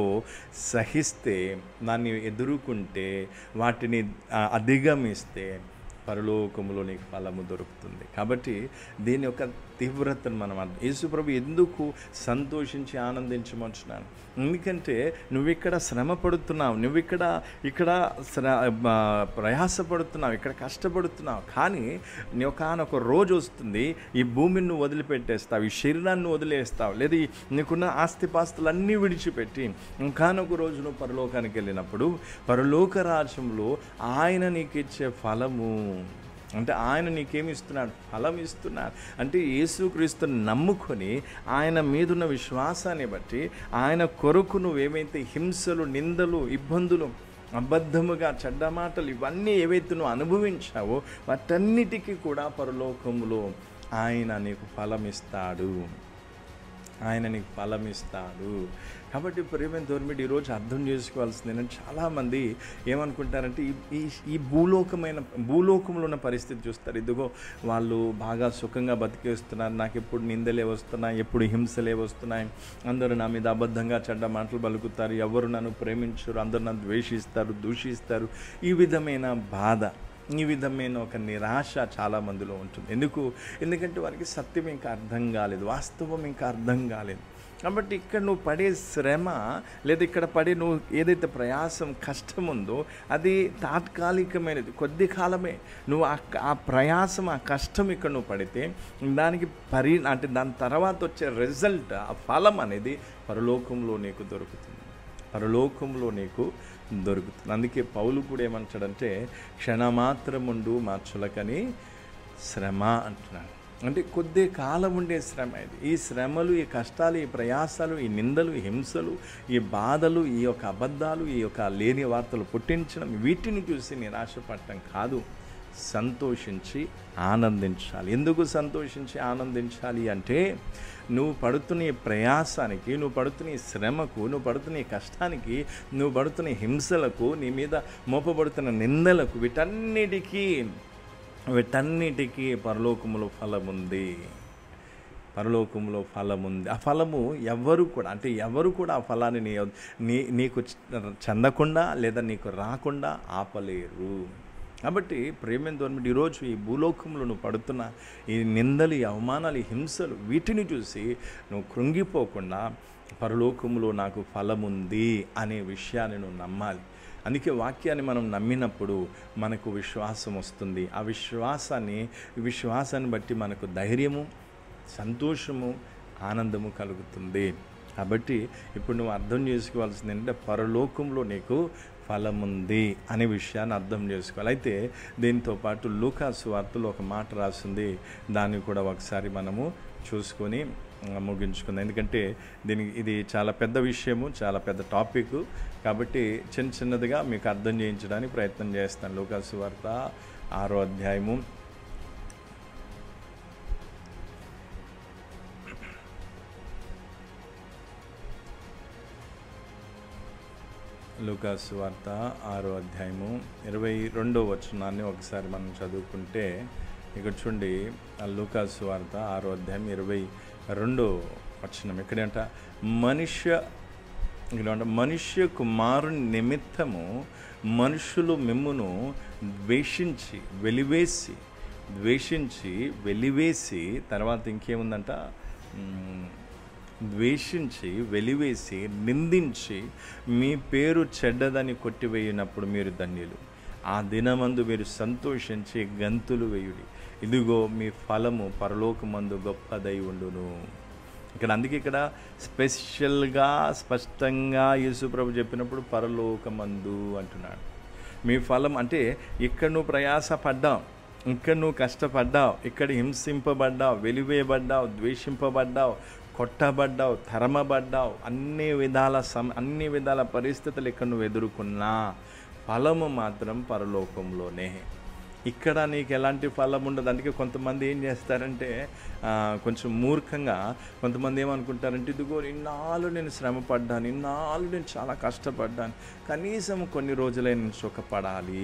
సహిస్తే దాన్ని ఎదుర్కొంటే వాటిని ఆ, అధిగమిస్తే పరలోకములో నీకు ఫలము దొరుకుతుంది కాబట్టి దీని యొక్క తీవ్రతను మనం అర్థం యేసుప్రభు ఎందుకు సంతోషించి ఆనందించమంటున్నాను ఎందుకంటే నువ్వు ఇక్కడ శ్రమ పడుతున్నావు నువ్వు ఇక్కడ ఇక్కడ శ్ర ఆ, ప్రయాసపడుతున్నావు ఇక్కడ కష్టపడుతున్నావు కానీ నీ ఒకనొక రోజు వస్తుంది ఈ భూమిని నువ్వు వదిలిపెట్టేస్తావు ఈ శరీరాన్ని నువ్వు వదిలేస్తావు లేదా ఈ నీకున్న ఆస్తిపాస్తులన్నీ విడిచిపెట్టి ఇంకానొక రోజు నువ్వు పరలోకానికి వెళ్ళినప్పుడు పరలోక రాజ్యంలో ఆయన నీకు ఇచ్చే ఫలము అంటే ఆయన నీకేమి ఇస్తున్నాడు ఫలం ఇస్తున్నాడు అంటే యేసుక్రీస్తుని నమ్ముకొని ఆయన మీదున్న విశ్వాసాన్ని బట్టి ఆయన కొరకు నువ్వేమైతే హింసలు నిందలు ఇబ్బందులు అబద్ధముగా చెడ్డ మాటలు ఇవన్నీ ఏవైతే నువ్వు అనుభవించావో వాటన్నిటికీ కూడా పరలోకములో ఆయన నీకు ఫలం ఇస్తాడు ఆయన నీకు ఫలం ఇస్తాడు కాబట్టి ప్రేమ దోర్మిడి ఈరోజు అర్థం చేసుకోవాల్సింది ఏంటంటే చాలామంది ఏమనుకుంటారంటే ఈ ఈ ఈ భూలోకమైన భూలోకంలో ఉన్న పరిస్థితి చూస్తారు ఇదిగో వాళ్ళు బాగా సుఖంగా బతికేస్తున్నారు నాకు ఎప్పుడు నిందలే వస్తున్నాయి ఎప్పుడు హింసలే వస్తున్నాయి అందరూ నా మీద అబద్ధంగా చెడ్డ మాటలు పలుకుతారు ఎవరు నన్ను ప్రేమించరు అందరూ నన్ను ద్వేషిస్తారు దూషిస్తారు ఈ విధమైన బాధ ఈ విధమైన ఒక నిరాశ చాలా మందిలో ఉంటుంది ఎందుకు ఎందుకంటే వారికి సత్యం ఇంకా అర్థం కాలేదు వాస్తవం ఇంకా అర్థం కాలేదు కాబట్టి ఇక్కడ నువ్వు పడే శ్రమ లేదా ఇక్కడ పడే నువ్వు ఏదైతే ప్రయాసం కష్టం ఉందో అది తాత్కాలికమైనది కొద్ది కాలమే నువ్వు ఆ ఆ ప్రయాసం ఆ కష్టం ఇక్కడ నువ్వు పడితే దానికి పరి అంటే దాని తర్వాత వచ్చే రిజల్ట్ ఆ ఫలం అనేది పరలోకంలో నీకు దొరుకుతుంది పరలోకంలో నీకు దొరుకుతుంది అందుకే పౌలు కూడా ఏమంటాడంటే క్షణమాత్రముండు మార్చులకని శ్రమ అంటున్నాడు అంటే కొద్ది కాలం ఉండే శ్రమ ఇది ఈ శ్రమలు ఈ కష్టాలు ఈ ప్రయాసాలు ఈ నిందలు ఈ హింసలు ఈ బాధలు ఈ యొక్క అబద్ధాలు ఈ యొక్క లేని వార్తలు పుట్టించడం వీటిని చూసి నిరాశపడటం కాదు సంతోషించి ఆనందించాలి ఎందుకు సంతోషించి ఆనందించాలి అంటే నువ్వు పడుతున్న ఈ ప్రయాసానికి నువ్వు పడుతున్న ఈ శ్రమకు నువ్వు పడుతున్న ఈ కష్టానికి నువ్వు పడుతున్న ఈ హింసలకు నీ మీద మోపబడుతున్న నిందలకు వీటన్నిటికీ వీటన్నిటికీ పరలోకములో ఫలం ఉంది పరలోకంలో ఫలం ఉంది ఆ ఫలము ఎవరు కూడా అంటే ఎవరు కూడా ఆ ఫలాన్ని నీ నీ నీకు చెందకుండా లేదా నీకు రాకుండా ఆపలేరు కాబట్టి ప్రేమ దూరం ఈరోజు ఈ భూలోకంలో నువ్వు పడుతున్న ఈ నిందలు ఈ అవమానాలు ఈ హింసలు వీటిని చూసి నువ్వు కృంగిపోకుండా పరలోకంలో నాకు ఫలం ఉంది అనే విషయాన్ని నువ్వు నమ్మాలి అందుకే వాక్యాన్ని మనం నమ్మినప్పుడు మనకు విశ్వాసం వస్తుంది ఆ విశ్వాసాన్ని విశ్వాసాన్ని బట్టి మనకు ధైర్యము సంతోషము ఆనందము కలుగుతుంది కాబట్టి ఇప్పుడు నువ్వు అర్థం చేసుకోవాల్సింది ఏంటంటే పరలోకంలో నీకు ఫలం ఉంది అనే విషయాన్ని అర్థం చేసుకోవాలి అయితే దీంతో పాటు లూకాసు వార్తలో ఒక మాట రాసింది దాన్ని కూడా ఒకసారి మనము చూసుకొని ఆ, ముగించుకుందాం ఎందుకంటే దీనికి ఇది చాలా పెద్ద విషయము చాలా పెద్ద టాపిక్ కాబట్టి చిన్న చిన్నదిగా మీకు అర్థం చేయించడానికి ప్రయత్నం చేస్తాను లూకాసు వార్త ఆరో అధ్యాయము లూకాసు వార్త ఆరో అధ్యాయము ఇరవై రెండో వచనాన్ని ఒకసారి మనం చదువుకుంటే ఇక్కడ చూడండి ఆ లూకాసు వార్త ఆరో అధ్యాయం ఇరవై రెండో వచనం ఎక్కడంట మనుష్య ఇక్కడ మనుష్య కుమారుని నిమిత్తము మనుషులు మిమ్మును ద్వేషించి వెలివేసి ద్వేషించి వెలివేసి తర్వాత ఇంకేముందంట మ్, ద్వేషించి వెలివేసి నిందించి మీ పేరు చెడ్డదని కొట్టివేయినప్పుడు మీరు ధన్యులు ఆ దినమందు మీరు సంతోషించి గంతులు వేయుడి ఇదిగో మీ ఫలము పరలోకమందు గొప్పదై ఉండును ఇక్కడ అందుకే ఇక్కడ స్పెషల్గా స్పష్టంగా యేసుప్రభు చెప్పినప్పుడు పరలోకమందు అంటున్నాడు మీ ఫలం అంటే ఇక్కడ నువ్వు ప్రయాసపడ్డావు ఇక్కడ నువ్వు కష్టపడ్డావు ఇక్కడ హింసింపబడ్డావు వెలివేయబడ్డావు ద్వేషింపబడ్డావు కొట్టబడ్డావు తరమబడ్డావు అన్ని విధాల సమ అన్ని విధాల పరిస్థితులు ఇక్కడ నువ్వు ఎదుర్కొన్నా ఫలము మాత్రం పరలోకంలోనే ఇక్కడ నీకు ఎలాంటి ఫలం ఉండదు అందుకే కొంతమంది ఏం చేస్తారంటే ఆ, కొంచెం మూర్ఖంగా కొంతమంది ఏమనుకుంటారంటే ఇదిగో ఇన్నాళ్ళు నేను శ్రమ పడ్డాను ఇన్నాళ్ళు నేను చాలా కష్టపడ్డాను కనీసం కొన్ని రోజులే నేను సుఖపడాలి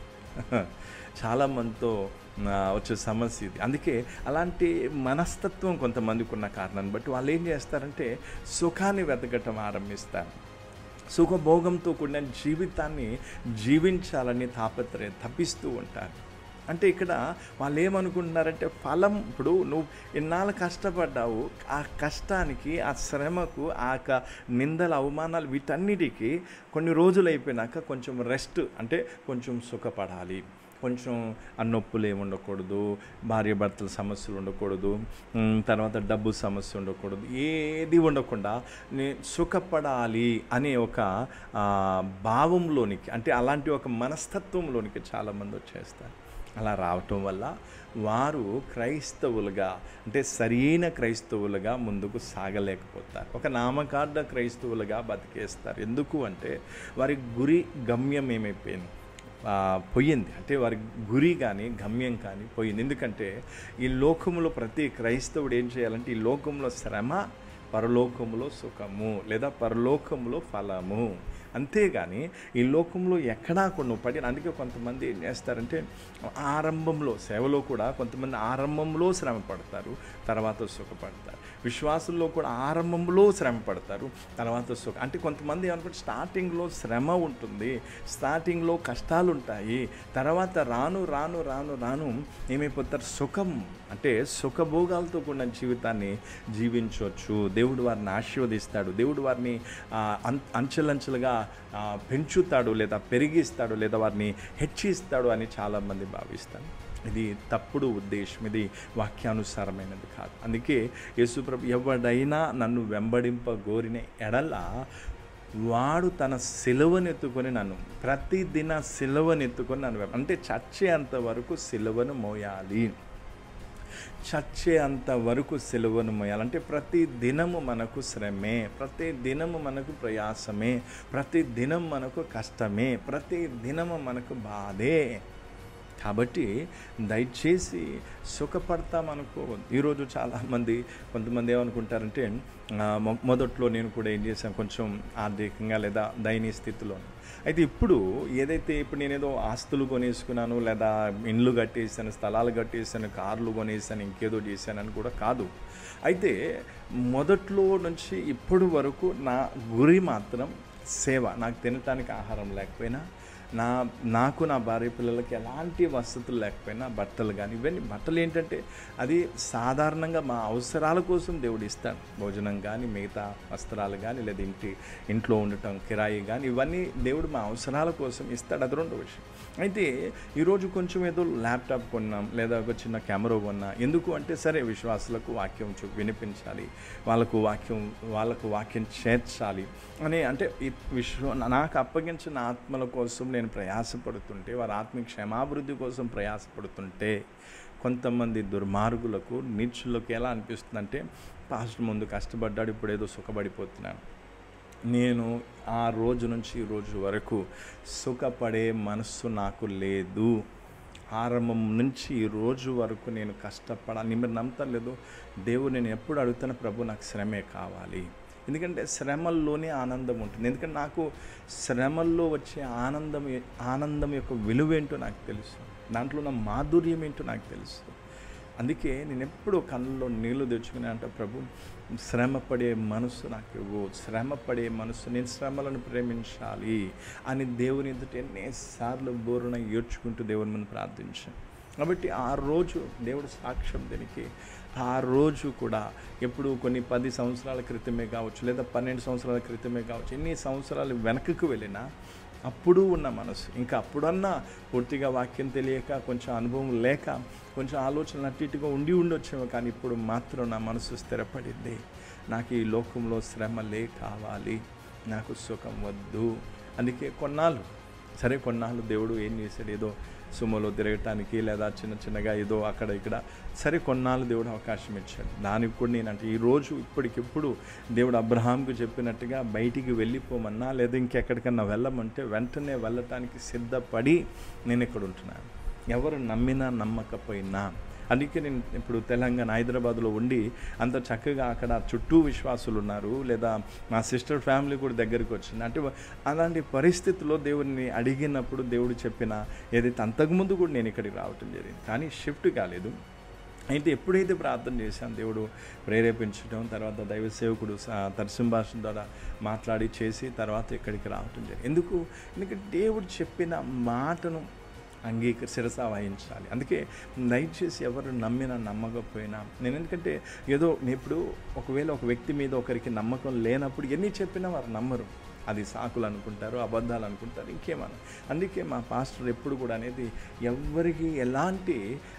చాలా మందితో ఆ, వచ్చే సమస్య ఇది అందుకే అలాంటి మనస్తత్వం కొంతమందికి ఉన్న కారణాన్ని బట్టి వాళ్ళు ఏం చేస్తారంటే సుఖాన్ని వెతకటం ఆరంభిస్తారు సుఖభోగంతో కూడిన జీవితాన్ని జీవించాలని తాపత్రయం తప్పిస్తూ ఉంటారు అంటే ఇక్కడ వాళ్ళు ఏమనుకుంటున్నారంటే ఫలం ఇప్పుడు నువ్వు ఇన్నాళ్ళు కష్టపడ్డావు ఆ కష్టానికి ఆ శ్రమకు ఆ యొక్క నిందల అవమానాలు వీటన్నిటికీ కొన్ని రోజులు అయిపోయినాక కొంచెం రెస్ట్ అంటే కొంచెం సుఖపడాలి కొంచెం ఆ నొప్పులు ఏమి ఉండకూడదు భార్య భర్తల సమస్యలు ఉండకూడదు ఉమ్, తర్వాత డబ్బు సమస్య ఉండకూడదు ఏది ఉండకుండా నే సుఖపడాలి అనే ఒక ఆ, భావంలోనికి అంటే అలాంటి ఒక మనస్తత్వంలోనికి చాలామంది వచ్చేస్తారు అలా రావటం వల్ల వారు క్రైస్తవులుగా అంటే సరైన క్రైస్తవులుగా ముందుకు సాగలేకపోతారు ఒక నామకార్థ క్రైస్తవులుగా బతికేస్తారు ఎందుకు అంటే వారి గురి గమ్యం ఏమైపోయింది ఆ, పోయింది అంటే వారి గురి కానీ గమ్యం కానీ పోయింది ఎందుకంటే ఈ లోకంలో ప్రతి క్రైస్తవుడు ఏం చేయాలంటే ఈ లోకంలో శ్రమ పరలోకములో సుఖము లేదా పరలోకములో ఫలము అంతేగాని ఈ లోకంలో ఎక్కడా కొన్ని పడిన అందుకే కొంతమంది ఏం చేస్తారంటే ఆరంభంలో సేవలో కూడా కొంతమంది ఆరంభంలో శ్రమ పడతారు తర్వాత సుఖపడతారు విశ్వాసంలో కూడా ఆరంభంలో శ్రమ పడతారు తర్వాత సుఖ అంటే కొంతమంది అనుకుంటే స్టార్టింగ్లో శ్రమ ఉంటుంది స్టార్టింగ్లో కష్టాలు ఉంటాయి తర్వాత రాను రాను రాను రాను ఏమైపోతారు సుఖం అంటే సుఖభోగాలతో కూడిన జీవితాన్ని జీవించవచ్చు దేవుడు వారిని ఆశీర్వదిస్తాడు దేవుడు వారిని ఆ, అం అంచెలంచెలుగా ఆ, పెంచుతాడు లేదా పెరిగిస్తాడు లేదా వారిని హెచ్చిస్తాడు అని చాలామంది భావిస్తారు ఇది తప్పుడు ఉద్దేశం ఇది వాక్యానుసారమైనది కాదు అందుకే యేసుప్రభు ఎవడైనా నన్ను వెంబడింప గోరిన ఎడల వాడు తన సిలువనెత్తుకొని నన్ను ప్రతిదిన సిలువనెత్తుకొని నన్ను వెంబ- అంటే చచ్చేంత వరకు సిలువను మోయాలి చచ్చేంత వరకు సెలవును మోయాలంటే ప్రతి దినము మనకు శ్రమే ప్రతి దినము మనకు ప్రయాసమే ప్రతి దినం మనకు కష్టమే ప్రతి దినము మనకు బాధే కాబట్టి దయచేసి సుఖపడతామనుకో ఈరోజు చాలామంది కొంతమంది ఏమనుకుంటారంటే ఆ, మొ- మొదట్లో నేను కూడా ఏం చేశాను కొంచెం ఆర్థికంగా లేదా దయనీయ స్థితిలో అయితే ఇప్పుడు ఏదైతే ఇప్పుడు నేనేదో ఆస్తులు కొనేసుకున్నాను లేదా ఇండ్లు కట్టేసాను స్థలాలు కట్టేసాను కార్లు కొనేసాను ఇంకేదో చేశానని కూడా కాదు అయితే మొదట్లో నుంచి ఇప్పటి వరకు నా గురి మాత్రం సేవ నాకు తినటానికి ఆహారం లేకపోయినా నా నాకు నా భార్య పిల్లలకి ఎలాంటి వసతులు లేకపోయినా బట్టలు కానీ ఇవన్నీ బట్టలు ఏంటంటే అది సాధారణంగా మా అవసరాల కోసం దేవుడు ఇస్తాడు భోజనం కానీ మిగతా వస్త్రాలు కానీ లేదా ఇంటి ఇంట్లో ఉండటం కిరాయి కానీ ఇవన్నీ దేవుడు మా అవసరాల కోసం ఇస్తాడు అది రెండో విషయం అయితే ఈరోజు కొంచెం ఏదో ల్యాప్టాప్ కొన్నాం లేదా ఒక చిన్న కెమెరా కొన్నా ఎందుకు అంటే సరే విశ్వాసులకు వాక్యం చూ వినిపించాలి వాళ్ళకు వాక్యం వాళ్ళకు వాక్యం చేర్చాలి అని అంటే ఈ విశ్వ నాకు అప్పగించిన ఆత్మల కోసం నేను ప్రయాసపడుతుంటే వారి ఆత్మిక క్షమాభివృద్ధి కోసం ప్రయాసపడుతుంటే కొంతమంది దుర్మార్గులకు నీచులకు ఎలా అనిపిస్తుందంటే పాస్టర్ ముందు కష్టపడ్డాడు ఇప్పుడు ఏదో సుఖపడిపోతున్నాను నేను ఆ రోజు నుంచి ఈ రోజు వరకు సుఖపడే మనస్సు నాకు లేదు ఆరంభం నుంచి ఈ రోజు వరకు నేను కష్టపడాలి మీరు నమ్ముతారు లేదు దేవుడు నేను ఎప్పుడు అడుగుతాను ప్రభు నాకు శ్రమే కావాలి ఎందుకంటే శ్రమల్లోనే ఆనందం ఉంటుంది ఎందుకంటే నాకు శ్రమల్లో వచ్చే ఆనందం ఆనందం యొక్క విలువ ఏంటో నాకు తెలుసు దాంట్లో ఉన్న మాధుర్యం ఏంటో నాకు తెలుసు అందుకే నేను ఎప్పుడూ కళ్ళలో నీళ్లు తెచ్చుకునే అంటే ప్రభు శ్రమపడే మనసు నాకు ఇవ్వు శ్రమపడే మనసు నేను శ్రమలను ప్రేమించాలి అని దేవుని ఎదుట ఎన్నిసార్లు బోరున ఏడ్చుకుంటూ దేవుని ముందు ప్రార్థించాను కాబట్టి ఆ రోజు దేవుడు సాక్ష్యం దీనికి ఆ రోజు కూడా ఎప్పుడు కొన్ని పది సంవత్సరాల క్రితమే కావచ్చు లేదా పన్నెండు సంవత్సరాల క్రితమే కావచ్చు ఎన్ని సంవత్సరాలు వెనకకు వెళ్ళినా అప్పుడు ఉన్న మనసు ఇంకా అప్పుడన్నా పూర్తిగా వాక్యం తెలియక కొంచెం అనుభవం లేక కొంచెం ఆలోచనలు అటు ఇటుగా ఉండి ఉండొచ్చేమో కానీ ఇప్పుడు మాత్రం నా మనసు స్థిరపడింది నాకు ఈ లోకంలో శ్రమలే కావాలి నాకు సుఖం వద్దు అందుకే కొన్నాళ్ళు సరే కొన్నాళ్ళు దేవుడు ఏం చేశాడు ఏదో సుమోలో తిరగటానికి లేదా చిన్న చిన్నగా ఏదో అక్కడ ఇక్కడ సరే కొన్నాళ్ళు దేవుడు అవకాశం ఇచ్చాడు దానికి కూడా నేనంటే ఈరోజు ఇప్పటికిప్పుడు దేవుడు అబ్రహాంకు చెప్పినట్టుగా బయటికి వెళ్ళిపోమన్నా లేదా ఇంకెక్కడికన్నా వెళ్ళమంటే వెంటనే వెళ్ళటానికి సిద్ధపడి నేను ఇక్కడ ఉంటున్నాను ఎవరు నమ్మినా నమ్మకపోయినా అందుకే నేను ఇప్పుడు తెలంగాణ హైదరాబాద్లో ఉండి అంత చక్కగా అక్కడ చుట్టూ విశ్వాసులు ఉన్నారు లేదా మా సిస్టర్ ఫ్యామిలీ కూడా దగ్గరికి వచ్చింది అంటే అలాంటి పరిస్థితుల్లో దేవుడిని అడిగినప్పుడు దేవుడు చెప్పిన ఏదైతే అంతకుముందు కూడా నేను ఇక్కడికి రావటం జరిగింది కానీ షిఫ్ట్ కాలేదు అయితే ఎప్పుడైతే ప్రార్థన చేశాను దేవుడు ప్రేరేపించడం తర్వాత దైవ సేవకుడు తర్సం భాష ద్వారా మాట్లాడి చేసి తర్వాత ఇక్కడికి రావటం జరిగింది ఎందుకు ఎందుకంటే దేవుడు చెప్పిన మాటను అంగీకరి శిరస వహించాలి అందుకే దయచేసి ఎవరు నమ్మినా నమ్మకపోయినా నేను ఎందుకంటే ఏదో ఇప్పుడు ఒకవేళ ఒక వ్యక్తి మీద ఒకరికి నమ్మకం లేనప్పుడు ఎన్ని చెప్పినా వారు నమ్మరు అది సాకులు అనుకుంటారు అబద్ధాలు అనుకుంటారు ఇంకేమన్నా అందుకే మా పాస్టర్ ఎప్పుడు కూడా అనేది ఎవరికి ఎలాంటి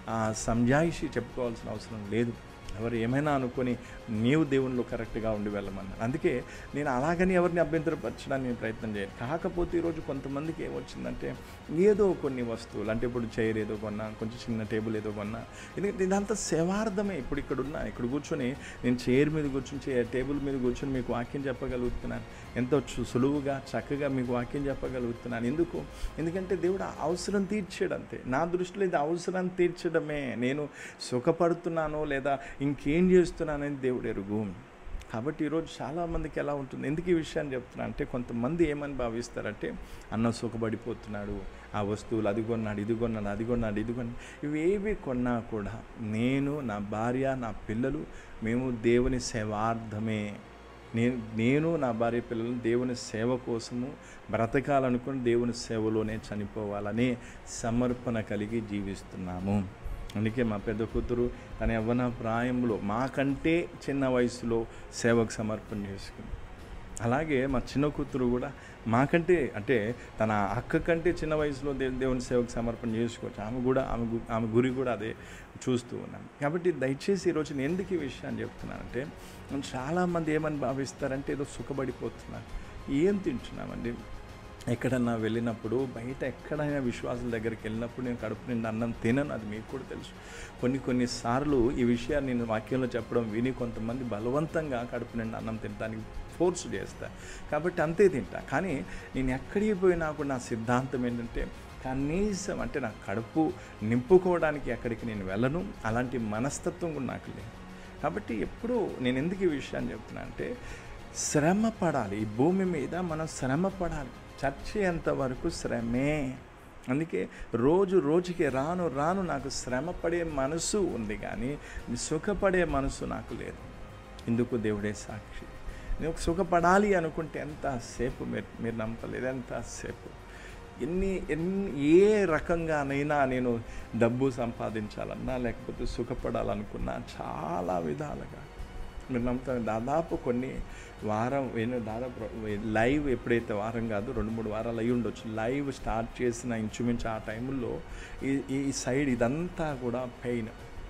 సంజాయిషి చెప్పుకోవాల్సిన అవసరం లేదు ఎవరు ఏమైనా అనుకొని నీవు దేవునిలో కరెక్ట్గా ఉండి వెళ్ళమన్నారు అందుకే నేను అలాగని ఎవరిని అభ్యంతరపరచడానికి నేను ప్రయత్నం చేయను కాకపోతే ఈరోజు కొంతమందికి ఏమొచ్చిందంటే ఏదో కొన్ని వస్తువులు అంటే ఇప్పుడు చైర్ ఏదో కొన్నా కొంచెం చిన్న టేబుల్ ఏదో కొన్నా ఎందుకంటే ఇదంతా సేవార్థమే ఇప్పుడు ఇక్కడ ఉన్నా ఇక్కడ కూర్చొని నేను చైర్ మీద కూర్చొని చే- టేబుల్ మీద కూర్చొని మీకు వాక్యం చెప్పగలుగుతున్నాను ఎంతో సు- సులువుగా చక్కగా మీకు వాక్యం చెప్పగలుగుతున్నాను ఎందుకు ఎందుకంటే దేవుడు ఆ అవసరం తీర్చాడు అంతే నా దృష్టిలో ఇది అవసరం తీర్చడమే నేను సుఖపడుతున్నానో లేదా ఇంకేం చేస్తున్నానని దేవుడు ఎరుగు కాబట్టి ఈరోజు చాలామందికి ఎలా ఉంటుంది ఎందుకు ఈ విషయాన్ని చెప్తున్నా అంటే కొంతమంది ఏమని భావిస్తారంటే అన్న సుఖపడిపోతున్నాడు ఆ వస్తువులు అది కొన్నాడు ఇది కొన్నాడు అది కొన్నాడు ఇది కొన్నాడు ఇవేవి కొన్నా కూడా నేను నా భార్య నా పిల్లలు మేము దేవుని సేవార్థమే నేను నేను నా భార్య పిల్లలు దేవుని సేవ కోసము బ్రతకాలనుకుని దేవుని సేవలోనే చనిపోవాలనే సమర్పణ కలిగి జీవిస్తున్నాము అందుకే మా పెద్ద కూతురు తన యవ్వన ప్రాయంలో మాకంటే చిన్న వయసులో సేవకు సమర్పణ చేసుకుంది అలాగే మా చిన్న కూతురు కూడా మాకంటే అంటే తన అక్క కంటే చిన్న వయసులో దే దేవుని సేవకు సమర్పణ చేసుకోవచ్చు ఆమె కూడా ఆమె గు- ఆమె గురి కూడా అదే చూస్తూ ఉన్నాను కాబట్టి దయచేసి ఈరోజు నేను ఎందుకు ఈ విషయాన్ని చెప్తున్నానంటే చాలామంది ఏమని భావిస్తారంటే ఏదో సుఖపడిపోతున్నారు ఏం తింటున్నామండి ఎక్కడన్నా వెళ్ళినప్పుడు బయట ఎక్కడైనా విశ్వాసుల దగ్గరికి వెళ్ళినప్పుడు నేను కడుపు నిండా అన్నం తినను అది మీకు కూడా తెలుసు కొన్ని కొన్ని సార్లు ఈ విషయాన్ని నేను వాక్యంలో చెప్పడం విని కొంతమంది బలవంతంగా కడుపు నిండా అన్నం తినడానికి ఫోర్స్ చేస్తా కాబట్టి అంతే తింటా కానీ నేను ఎక్కడికి పోయినా కూడా నా సిద్ధాంతం ఏంటంటే కనీసం అంటే నా కడుపు నింపుకోవడానికి ఎక్కడికి నేను వెళ్ళను అలాంటి మనస్తత్వం కూడా నాకు లేదు కాబట్టి ఎప్పుడూ నేను ఎందుకు ఈ విషయాన్ని చెప్తున్నా అంటే శ్రమ పడాలి ఈ భూమి మీద మనం శ్రమ పడాలి చచ్చేంత వరకు శ్రమే అందుకే రోజు రోజుకి రాను రాను నాకు శ్రమ పడే మనసు ఉంది కానీ సుఖపడే మనసు నాకు లేదు ఇందుకు దేవుడే సాక్షి నేను సుఖపడాలి అనుకుంటే ఎంతసేపు మీరు మీరు నమ్మలేదు ఎంతసేపు ఎన్ని ఎన్ని ఏ రకంగానైనా నేను డబ్బు సంపాదించాలన్నా లేకపోతే సుఖపడాలనుకున్నా చాలా విధాలుగా మీరు నమ్ముతారు దాదాపు కొన్ని వారం నేను దాదాపు లైవ్ ఎప్పుడైతే వారం కాదు రెండు మూడు వారాలు అయి ఉండొచ్చు లైవ్ స్టార్ట్ చేసిన ఇంచుమించు ఆ టైంలో ఈ ఈ సైడ్ ఇదంతా కూడా పెయిన్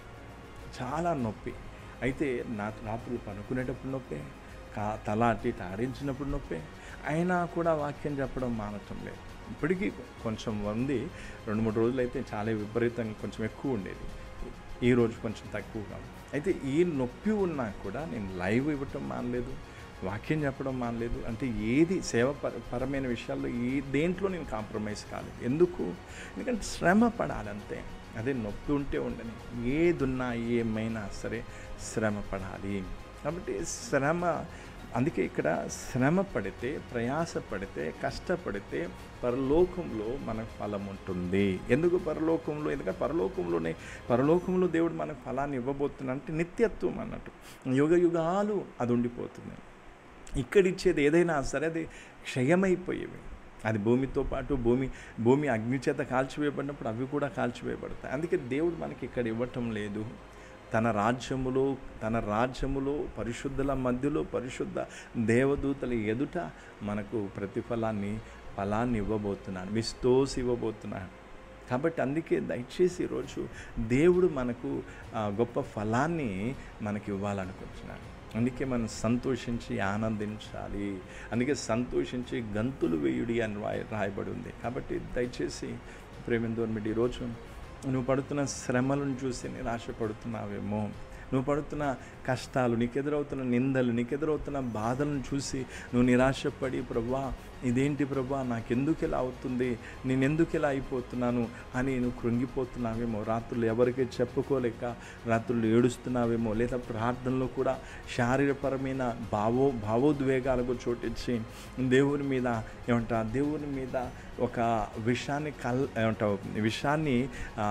చాలా నొప్పి అయితే నా రాత్రులు పనుకునేటప్పుడు నొప్పే కా తల అట్టి ఇటు ఆడించినప్పుడు నొప్పే అయినా కూడా వాక్యం చెప్పడం మానటం లేదు ఇప్పటికీ కొంచెం ఉంది రెండు మూడు రోజులు అయితే చాలా విపరీతంగా కొంచెం ఎక్కువ ఉండేది ఈ రోజు కొంచెం తక్కువగా ఉంది. అయితే ఈ నొప్పి ఉన్నా కూడా నేను లైవ్ ఇవ్వటం మానలేదు వాక్యం చెప్పడం మానలేదు అంటే ఏది సేవ పర పరమైన విషయాల్లో ఈ దేంట్లో నేను కాంప్రమైజ్ కాలేదు ఎందుకు ఎందుకంటే శ్రమ పడాలంతే అదే నొప్పి ఉంటే ఉండని ఏదున్నా ఏమైనా సరే శ్రమ పడాలి కాబట్టి శ్రమ అందుకే ఇక్కడ శ్రమ పడితే ప్రయాస పడితే కష్టపడితే పరలోకంలో మనకు ఫలం ఉంటుంది ఎందుకు పరలోకంలో ఎందుకంటే పరలోకంలోనే పరలోకంలో దేవుడు మనకు ఫలాన్ని ఇవ్వబోతున్నా అంటే నిత్యత్వం అన్నట్టు యుగ యుగాలు అది ఉండిపోతుంది ఇక్కడ ఇచ్చేది ఏదైనా సరే అది క్షయమైపోయేవి అది భూమితో పాటు భూమి భూమి అగ్ని చేత కాల్చివేయబడినప్పుడు అవి కూడా కాల్చివేయబడతాయి అందుకే దేవుడు మనకి ఇక్కడ ఇవ్వటం లేదు తన రాజ్యములో తన రాజ్యములో పరిశుద్ధుల మధ్యలో పరిశుద్ధ దేవదూతల ఎదుట మనకు ప్రతిఫలాన్ని ఫలాన్ని ఇవ్వబోతున్నాడు మిస్తోస్ ఇవ్వబోతున్నాడు కాబట్టి అందుకే దయచేసి ఈరోజు దేవుడు మనకు ఆ, గొప్ప ఫలాన్ని మనకి ఇవ్వాలనుకుంటున్నాడు అందుకే మనం సంతోషించి ఆనందించాలి అందుకే సంతోషించి గంతులు వేయుడి అని రాయ రాయబడి ఉంది కాబట్టి దయచేసి ప్రేమిందోర్మిడి ఈరోజు నువ్వు పడుతున్న శ్రమలను చూసి నిరాశపడుతున్నావేమో నువ్వు పడుతున్న కష్టాలు నీకు ఎదురవుతున్న నిందలు నీకు ఎదురవుతున్న బాధలను చూసి నువ్వు నిరాశపడి ప్రభా ఇదేంటి ప్రభా నాకెందుకు ఇలా అవుతుంది నేను ఎందుకు ఇలా అయిపోతున్నాను అని నువ్వు కృంగిపోతున్నావేమో రాత్రులు ఎవరికి చెప్పుకోలేక రాత్రులు ఏడుస్తున్నావేమో లేదా ప్రార్థనలో కూడా శారీరపరమైన భావో భావోద్వేగాలకు చోటిచ్చి దేవుని మీద ఏమంటా దేవుని మీద ఒక విషాన్ని కల్ ఏమంటావు విషాన్ని ఆ,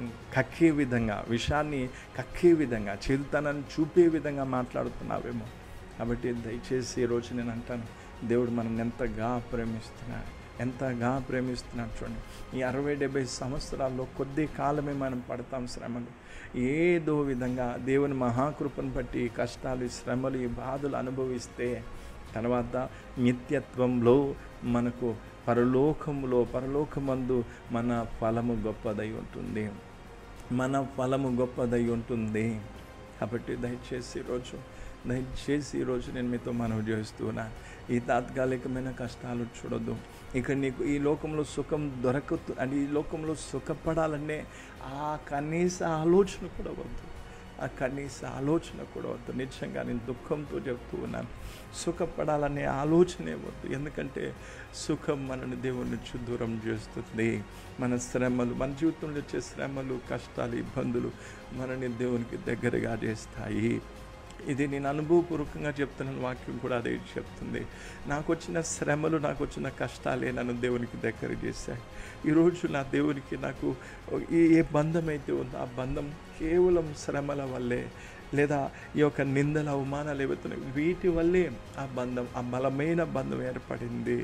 కక్కే విధంగా విషాన్ని కక్కే విధంగా చేదుతనాన్ని చూపే విధంగా మాట్లాడుతున్నావేమో కాబట్టి దయచేసి ఈరోజు నేను అంటాను దేవుడు మనం ఎంతగా ప్రేమిస్తున్నాడు ఎంతగా ప్రేమిస్తున్నాడు చూడండి ఈ అరవై డెబ్బై సంవత్సరాల్లో కొద్ది కాలమే మనం పడతాం శ్రమలు ఏదో విధంగా దేవుని మహాకృపను బట్టి ఈ కష్టాలు ఈ శ్రమలు ఈ బాధలు అనుభవిస్తే తర్వాత నిత్యత్వంలో మనకు పరలోకములో పరలోకమందు మన ఫలము గొప్పదై ఉంటుంది మన ఫలము గొప్పదై ఉంటుంది కాబట్టి దయచేసి ఈరోజు దయచేసి ఈరోజు నేను మీతో మనవి చేస్తున్నా ఈ తాత్కాలికమైన కష్టాలు చూడొద్దు ఇక్కడ నీకు ఈ లోకంలో సుఖం దొరకతు అంటే ఈ లోకంలో సుఖపడాలనే ఆ కనీస ఆలోచన కూడా వద్దు ఆ కనీస ఆలోచన కూడా వద్దు నిజంగా నేను దుఃఖంతో చెప్తూ ఉన్నాను సుఖపడాలనే ఆలోచనే వద్దు ఎందుకంటే సుఖం మనని దేవుని నుంచి దూరం చేస్తుంది మన శ్రమలు మన జీవితంలో వచ్చే శ్రమలు కష్టాలు ఇబ్బందులు మనని దేవునికి దగ్గరగా చేస్తాయి ఇది నేను అనుభవపూర్వకంగా చెప్తున్నాను వాక్యం కూడా అదే చెప్తుంది నాకు వచ్చిన శ్రమలు నాకు వచ్చిన కష్టాలే నన్ను దేవునికి దగ్గర చేశాయి ఈరోజు నా దేవునికి నాకు ఏ ఏ బంధం అయితే ఉందో ఆ బంధం కేవలం శ్రమల వల్లే లేదా ఈ యొక్క నిందల అవమానాలు ఏవైతున్నాయి వీటి వల్లే ఆ బంధం ఆ బలమైన బంధం ఏర్పడింది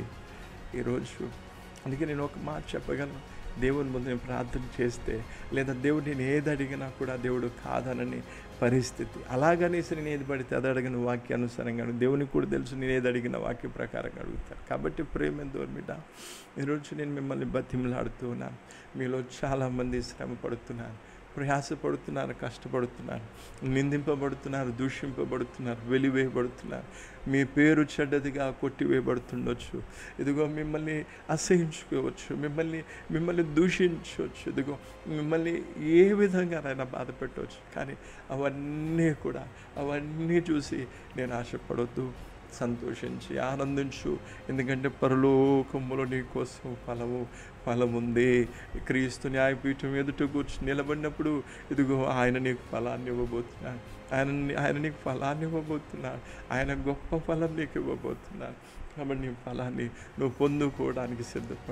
ఈరోజు అందుకే నేను ఒక మాట చెప్పగలను దేవుని ముందు నేను ప్రార్థన చేస్తే లేదా దేవుడు నేను ఏది అడిగినా కూడా దేవుడు కాదనని పరిస్థితి అలాగనేసి నేను ఏది పడితే అది అడిగిన వాక్యానుసారంగా అడుగు. దేవునికి కూడా తెలుసు నేను ఏది అడిగిన వాక్య ప్రకారంగా అడుగుతాను కాబట్టి ప్రేమ దోర్మిట ఈరోజు నేను మిమ్మల్ని బతిమలాడుతూ ఉన్నాను మీలో చాలామంది శ్రమ పడుతున్నాను ప్రయాసపడుతున్నారు కష్టపడుతున్నారు నిందింపబడుతున్నారు దూషింపబడుతున్నారు వెలివేయబడుతున్నారు మీ పేరు చెడ్డదిగా కొట్టివేయబడుతుండొచ్చు ఇదిగో మిమ్మల్ని అసహించుకోవచ్చు మిమ్మల్ని మిమ్మల్ని దూషించవచ్చు ఇదిగో మిమ్మల్ని ఏ విధంగానైనా బాధ పెట్టవచ్చు కానీ అవన్నీ కూడా అవన్నీ చూసి నేను ఆశపడొద్దు సంతోషించి ఆనందించు ఎందుకంటే పరలోకములో నీ కోసం ఫలము ఫలముంది క్రీస్తు న్యాయపీఠం ఎదుట కూర్చుని నిలబడినప్పుడు ఇదిగో ఆయన నీకు ఫలాన్ని ఇవ్వబోతున్నాడు ఆయన ఆయన నీకు ఫలాన్ని ఇవ్వబోతున్నాడు ఆయన గొప్ప ఫలం నీకు ఇవ్వబోతున్నాడు కాబట్టి నీ ఫలాన్ని నువ్వు పొందుకోవడానికి సిద్ధపడు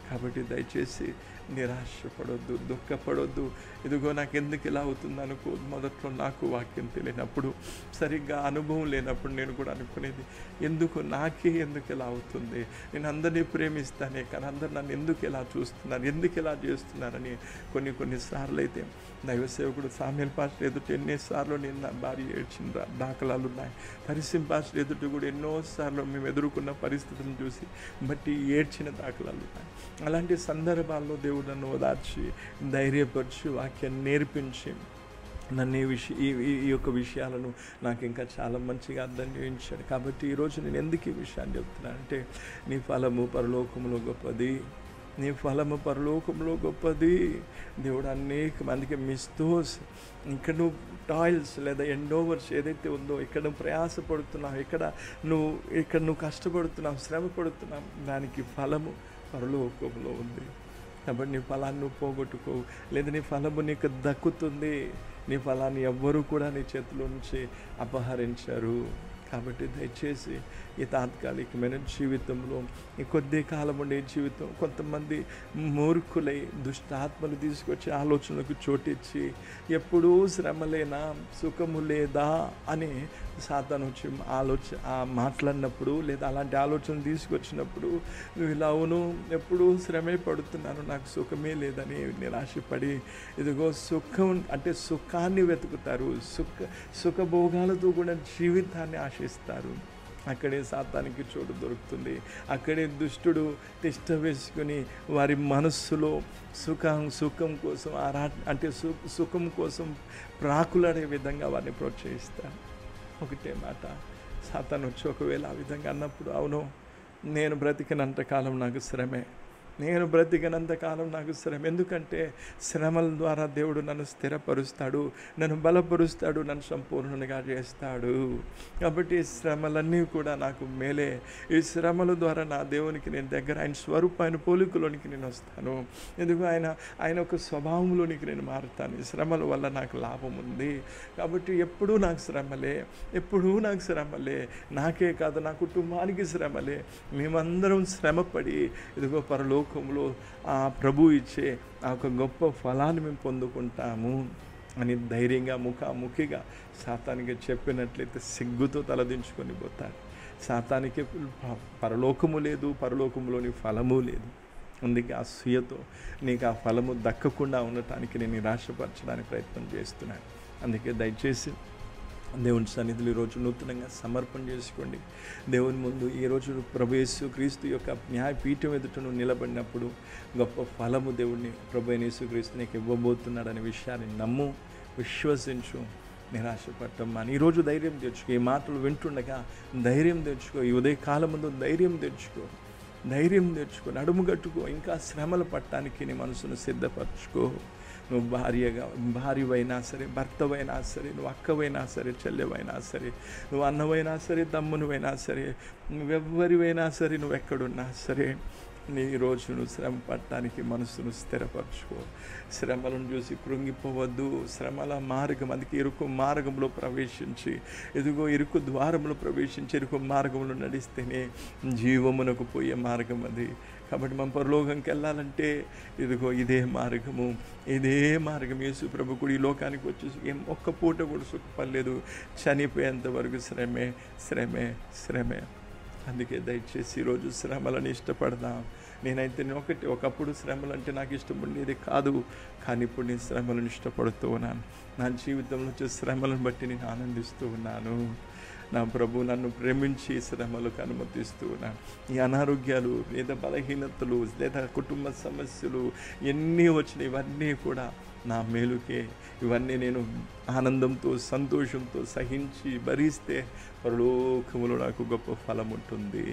కాబట్టి దయచేసి నిరాశపడొద్దు దుఃఖపడొద్దు ఇదిగో నాకు ఎందుకు ఇలా అవుతుంది అనుకో మొదట్లో నాకు వాక్యం తెలియనప్పుడు సరిగ్గా అనుభవం లేనప్పుడు నేను కూడా అనుకునేది ఎందుకు నాకే ఎందుకు ఇలా అవుతుంది నేను అందరినీ ప్రేమిస్తానే కానీ అందరు నన్ను ఎందుకు ఇలా చూస్తున్నారు ఎందుకు ఇలా చేస్తున్నారని కొన్ని కొన్నిసార్లు అయితే దైవ సేవకుడు సామ్యల్ పాస్టర్ ఎదుట ఎన్నిసార్లు నేను నా భార్య ఏడ్చిన దా- దాఖలాలు ఉన్నాయి పరిసిం పాస్టర్ ఎదుట కూడా ఎన్నోసార్లు మేము ఎదుర్కొన్న పరిస్థితులను చూసి బట్టి ఏడ్చిన దాఖలాలు ఉన్నాయి అలాంటి సందర్భాల్లో దేవుడు నన్ను ఓదార్చి ధైర్యపరిచి వాక్యాన్ని నేర్పించి నన్ను ఈ విషయ ఈ ఈ- ఈ యొక్క విషయాలను నాకు ఇంకా చాలా మంచిగా అర్థం చేయించాడు కాబట్టి ఈరోజు నేను ఎందుకు ఈ విషయాన్ని చెప్తున్నాను అంటే నీ ఫలము పరలోకములో గొప్పది నీ ఫలము పరలోకంలో గొప్పది దేవుడు అనేక మందికి మిస్తోస్ ఇక్కడ నువ్వు టాయిల్స్ లేదా ఎండోవర్స్ ఏదైతే ఉందో ఇక్కడ నువ్వు ప్రయాసపడుతున్నావు ఇక్కడ నువ్వు ఇక్కడ నువ్వు కష్టపడుతున్నావు శ్రమ పడుతున్నావు దానికి ఫలము పరలోకంలో ఉంది కాబట్టి నీ ఫలాన్ని నువ్వు పోగొట్టుకోవు లేదా నీ ఫలము నీకు దక్కుతుంది నీ ఫలాన్ని ఎవ్వరూ కూడా నీ చేతిలో నుంచి అపహరించారు కాబట్టి దయచేసి ఈ తాత్కాలికమైన జీవితంలో ఈ కొద్ది కాలం ఉండే జీవితం కొంతమంది మూర్ఖులై దుష్టాత్మలు తీసుకొచ్చి ఆలోచనలకు చోటిచ్చి ఎప్పుడూ శ్రమలేనా సుఖము లేదా అని సాతాను వచ్చి ఆలోచ ఆ మాట్లాడినప్పుడు లేదా అలాంటి ఆలోచన తీసుకొచ్చినప్పుడు నువ్వు ఇలా అవును ఎప్పుడూ శ్రమే పడుతున్నాను నాకు సుఖమే లేదని నిరాశపడి ఇదిగో సుఖం అంటే సుఖాన్ని వెతుకుతారు సుఖ సుఖభోగాలతో కూడా జీవితాన్ని ఆశిస్తారు అక్కడే సాతానికి చోటు దొరుకుతుంది అక్కడే దుష్టుడు తిష్ట వేసుకుని వారి మనస్సులో సుఖం సుఖం కోసం ఆరా అంటే సు సుఖం కోసం ప్రాకులాడే విధంగా వారిని ప్రోత్సహిస్తారు ఒకటే మాట సాతాను వచ్చి ఒకవేళ ఆ విధంగా అన్నప్పుడు అవును నేను బ్రతికినంత కాలం నాకు శ్రమే నేను బ్రతికినంత కాలం నాకు శ్రమ ఎందుకంటే శ్రమల ద్వారా దేవుడు నన్ను స్థిరపరుస్తాడు నన్ను బలపరుస్తాడు నన్ను సంపూర్ణంగా చేస్తాడు కాబట్టి ఈ శ్రమలన్నీ కూడా నాకు మేలే ఈ శ్రమల ద్వారా నా దేవునికి నేను దగ్గర ఆయన స్వరూపాన్ని పోలికలోనికి నేను వస్తాను ఎందుకు ఆయన ఆయన ఒక స్వభావంలోనికి నేను మారుతాను ఈ శ్రమల వల్ల నాకు లాభం ఉంది కాబట్టి ఎప్పుడూ నాకు శ్రమలే ఎప్పుడూ నాకు శ్రమలే నాకే కాదు నా కుటుంబానికి శ్రమలే మేమందరం శ్రమపడి ఇదిగో పరలోకంలో ఆ ప్రభు ఇచ్చే ఆ ఒక గొప్ప ఫలాన్ని మేము పొందుకుంటాము అని ధైర్యంగా ముఖాముఖిగా సాతానికి చెప్పినట్లయితే సిగ్గుతో తలదించుకొని పోతాడు సాతానికి ప- పరలోకము లేదు పరలోకములోని ఫలము లేదు అందుకే ఆ సుయతో నీకు ఆ ఫలము దక్కకుండా ఉండటానికి నేను నిరాశపరచడానికి ప్రయత్నం చేస్తున్నాను అందుకే దయచేసి దేవుని సన్నిధిలో ఈరోజు నూతనంగా సమర్పణ చేసుకోండి దేవుని ముందు ఈరోజు ప్రభు యేసు క్రీస్తు యొక్క న్యాయపీఠం ఎదుట నువ్వు నిలబడినప్పుడు గొప్ప ఫలము దేవుడిని ప్రభు అయిన యేసు క్రీస్తు నీకు ఇవ్వబోతున్నాడనే విషయాన్ని నమ్ము విశ్వసించు నిరాశపడటం అని ఈరోజు ధైర్యం తెచ్చుకో ఈ మాటలు వింటుండగా ధైర్యం తెచ్చుకో ఈ ఉదయ కాలం ముందు ధైర్యం తెచ్చుకో ధైర్యం తెచ్చుకో నడుము కట్టుకో ఇంకా శ్రమలు పట్టడానికి నీ మనసును సిద్ధపరచుకో నువ్వు భార్యగా భార్యవైనా సరే భర్తవైనా సరే నువ్వు అక్కవైనా సరే చెల్లెవైనా సరే నువ్వు అన్నవైనా సరే తమ్మునివైనా సరే నువ్వెవ్వరివైనా సరే నువ్వు ఎక్కడున్నా సరే నీ రోజు నువ్వు శ్రమ పట్టడానికి మనసును స్థిరపరచుకో శ్రమలను చూసి కృంగిపోవద్దు శ్రమల మార్గం అందుకే ఇరుకు మార్గంలో ప్రవేశించి ఎదుగో ఇరుకు ద్వారంలో ప్రవేశించి ఇరుకు మార్గంలో నడిస్తేనే జీవమునకు పోయే మార్గం అది కాబట్టి మన పరలోకంకి వెళ్ళాలంటే ఇదిగో ఇదే మార్గము ఇదే మార్గం యేసు ప్రభు కూడా ఈ లోకానికి వచ్చి ఏం ఒక్క పూట కూడా సుఖపడలేదు చనిపోయేంత వరకు శ్రమే శ్రమే శ్రమే అందుకే దయచేసి ఈరోజు శ్రమలను ఇష్టపడదాం నేనైతే నేను ఒకటి ఒకప్పుడు శ్రమలు అంటే నాకు ఇష్టం ఉండేది కాదు కానీ ఇప్పుడు నేను శ్రమలను ఇష్టపడుతూ ఉన్నాను నా జీవితంలో వచ్చే శ్రమలను బట్టి నేను ఆనందిస్తూ ఉన్నాను నా ప్రభు నన్ను ప్రేమించి శ్రమలకు అనుమతిస్తూ ఉన్నాను ఈ అనారోగ్యాలు లేదా బలహీనతలు లేదా కుటుంబ సమస్యలు ఎన్ని వచ్చినాయి ఇవన్నీ కూడా నా మేలుకే ఇవన్నీ నేను ఆనందంతో సంతోషంతో సహించి భరిస్తే పరలోకములో నాకు గొప్ప ఫలం ఉంటుంది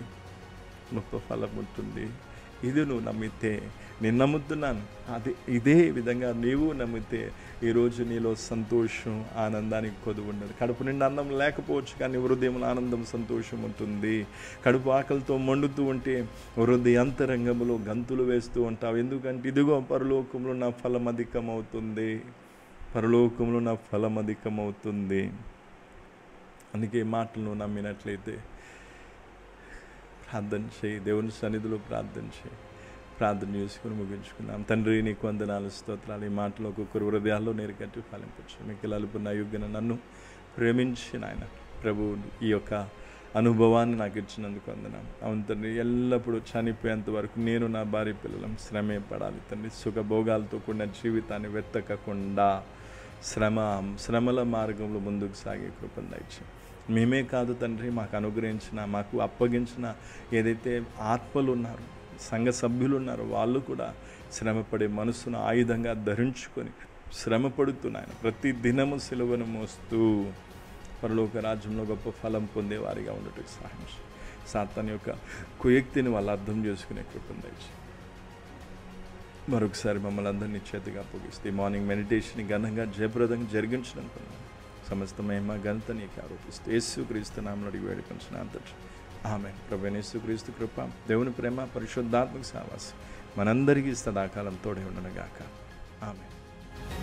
గొప్ప ఫలం ఉంటుంది ఇది నువ్వు నమ్మితే నేను నమ్ముతున్నాను అది ఇదే విధంగా నీవు నమ్మితే ఈరోజు నీలో సంతోషం ఆనందానికి కొదువు ఉండదు కడుపు నిండా అన్నం లేకపోవచ్చు కానీ హృదయంలో ఆనందం సంతోషం ఉంటుంది కడుపు ఆకలితో మండుతూ ఉంటే హృదయ అంతరంగంలో గంతులు వేస్తూ ఉంటావు ఎందుకంటే ఇదిగో పరలోకంలో నా ఫలం అధికమవుతుంది పరలోకంలో నా ఫలం అధికమవుతుంది అందుకే ఈ మాటలు నువ్వు నమ్మినట్లయితే ప్రార్థన చేయి దేవుని సన్నిధిలో ప్రార్థన చేయి ప్రార్థన చేసుకుని ముగించుకున్నాం తండ్రి నీకు వందనాలు స్తోత్రాలు ఈ మాటలో ఒక్కొక్కరు హృదయాల్లో నీరు కట్టి ఫలించచ్చు మీకు అలుపున్న యుగ్గన నన్ను ప్రేమించి నాయన ప్రభు ఈ యొక్క అనుభవాన్ని నాకు ఇచ్చినందుకు వందనాం అవును తండ్రి ఎల్లప్పుడూ చనిపోయేంత వరకు నేను నా భార్య పిల్లలం శ్రమే పడాలి తండ్రి సుఖభోగాలతో కూడిన జీవితాన్ని వెతకకుండా శ్రమ శ్రమల మార్గంలో ముందుకు సాగే కృపను దయచి మేమే కాదు తండ్రి మాకు అనుగ్రహించిన మాకు అప్పగించిన ఏదైతే ఆత్మలు ఉన్నారో సంఘ సభ్యులు ఉన్నారో వాళ్ళు కూడా శ్రమపడే మనసును ఆయుధంగా ధరించుకొని శ్రమపడుతున్నాయన ప్రతి దినము సిలువను మోస్తూ పరలోక రాజ్యంలో గొప్ప ఫలం పొందేవారిగా ఉండటం సహాయం చేయి. సాతాన్ యొక్క కుయక్తిని వాళ్ళు అర్థం చేసుకునే కృపను దయచేయి మరొకసారి మమ్మల్ని అందరినీ చేతిగా అప్పగిస్తే ఈ మార్నింగ్ మెడిటేషన్ ఘనంగా జయప్రదంగా జరిగించినందుకు సమస్త మహిమ ఘనత నీకు ఆరోపిస్తూ యేసు క్రీస్తు నామను అడిగి వేడుకొంచిన అంతటి ఆమె ప్రభు యేసు క్రీస్తు కృప దేవుని ప్రేమ పరిశుద్ధాత్మక సావాసం మనందరికీ సదాకాలం తోడే ఉండనుగాక ఆమె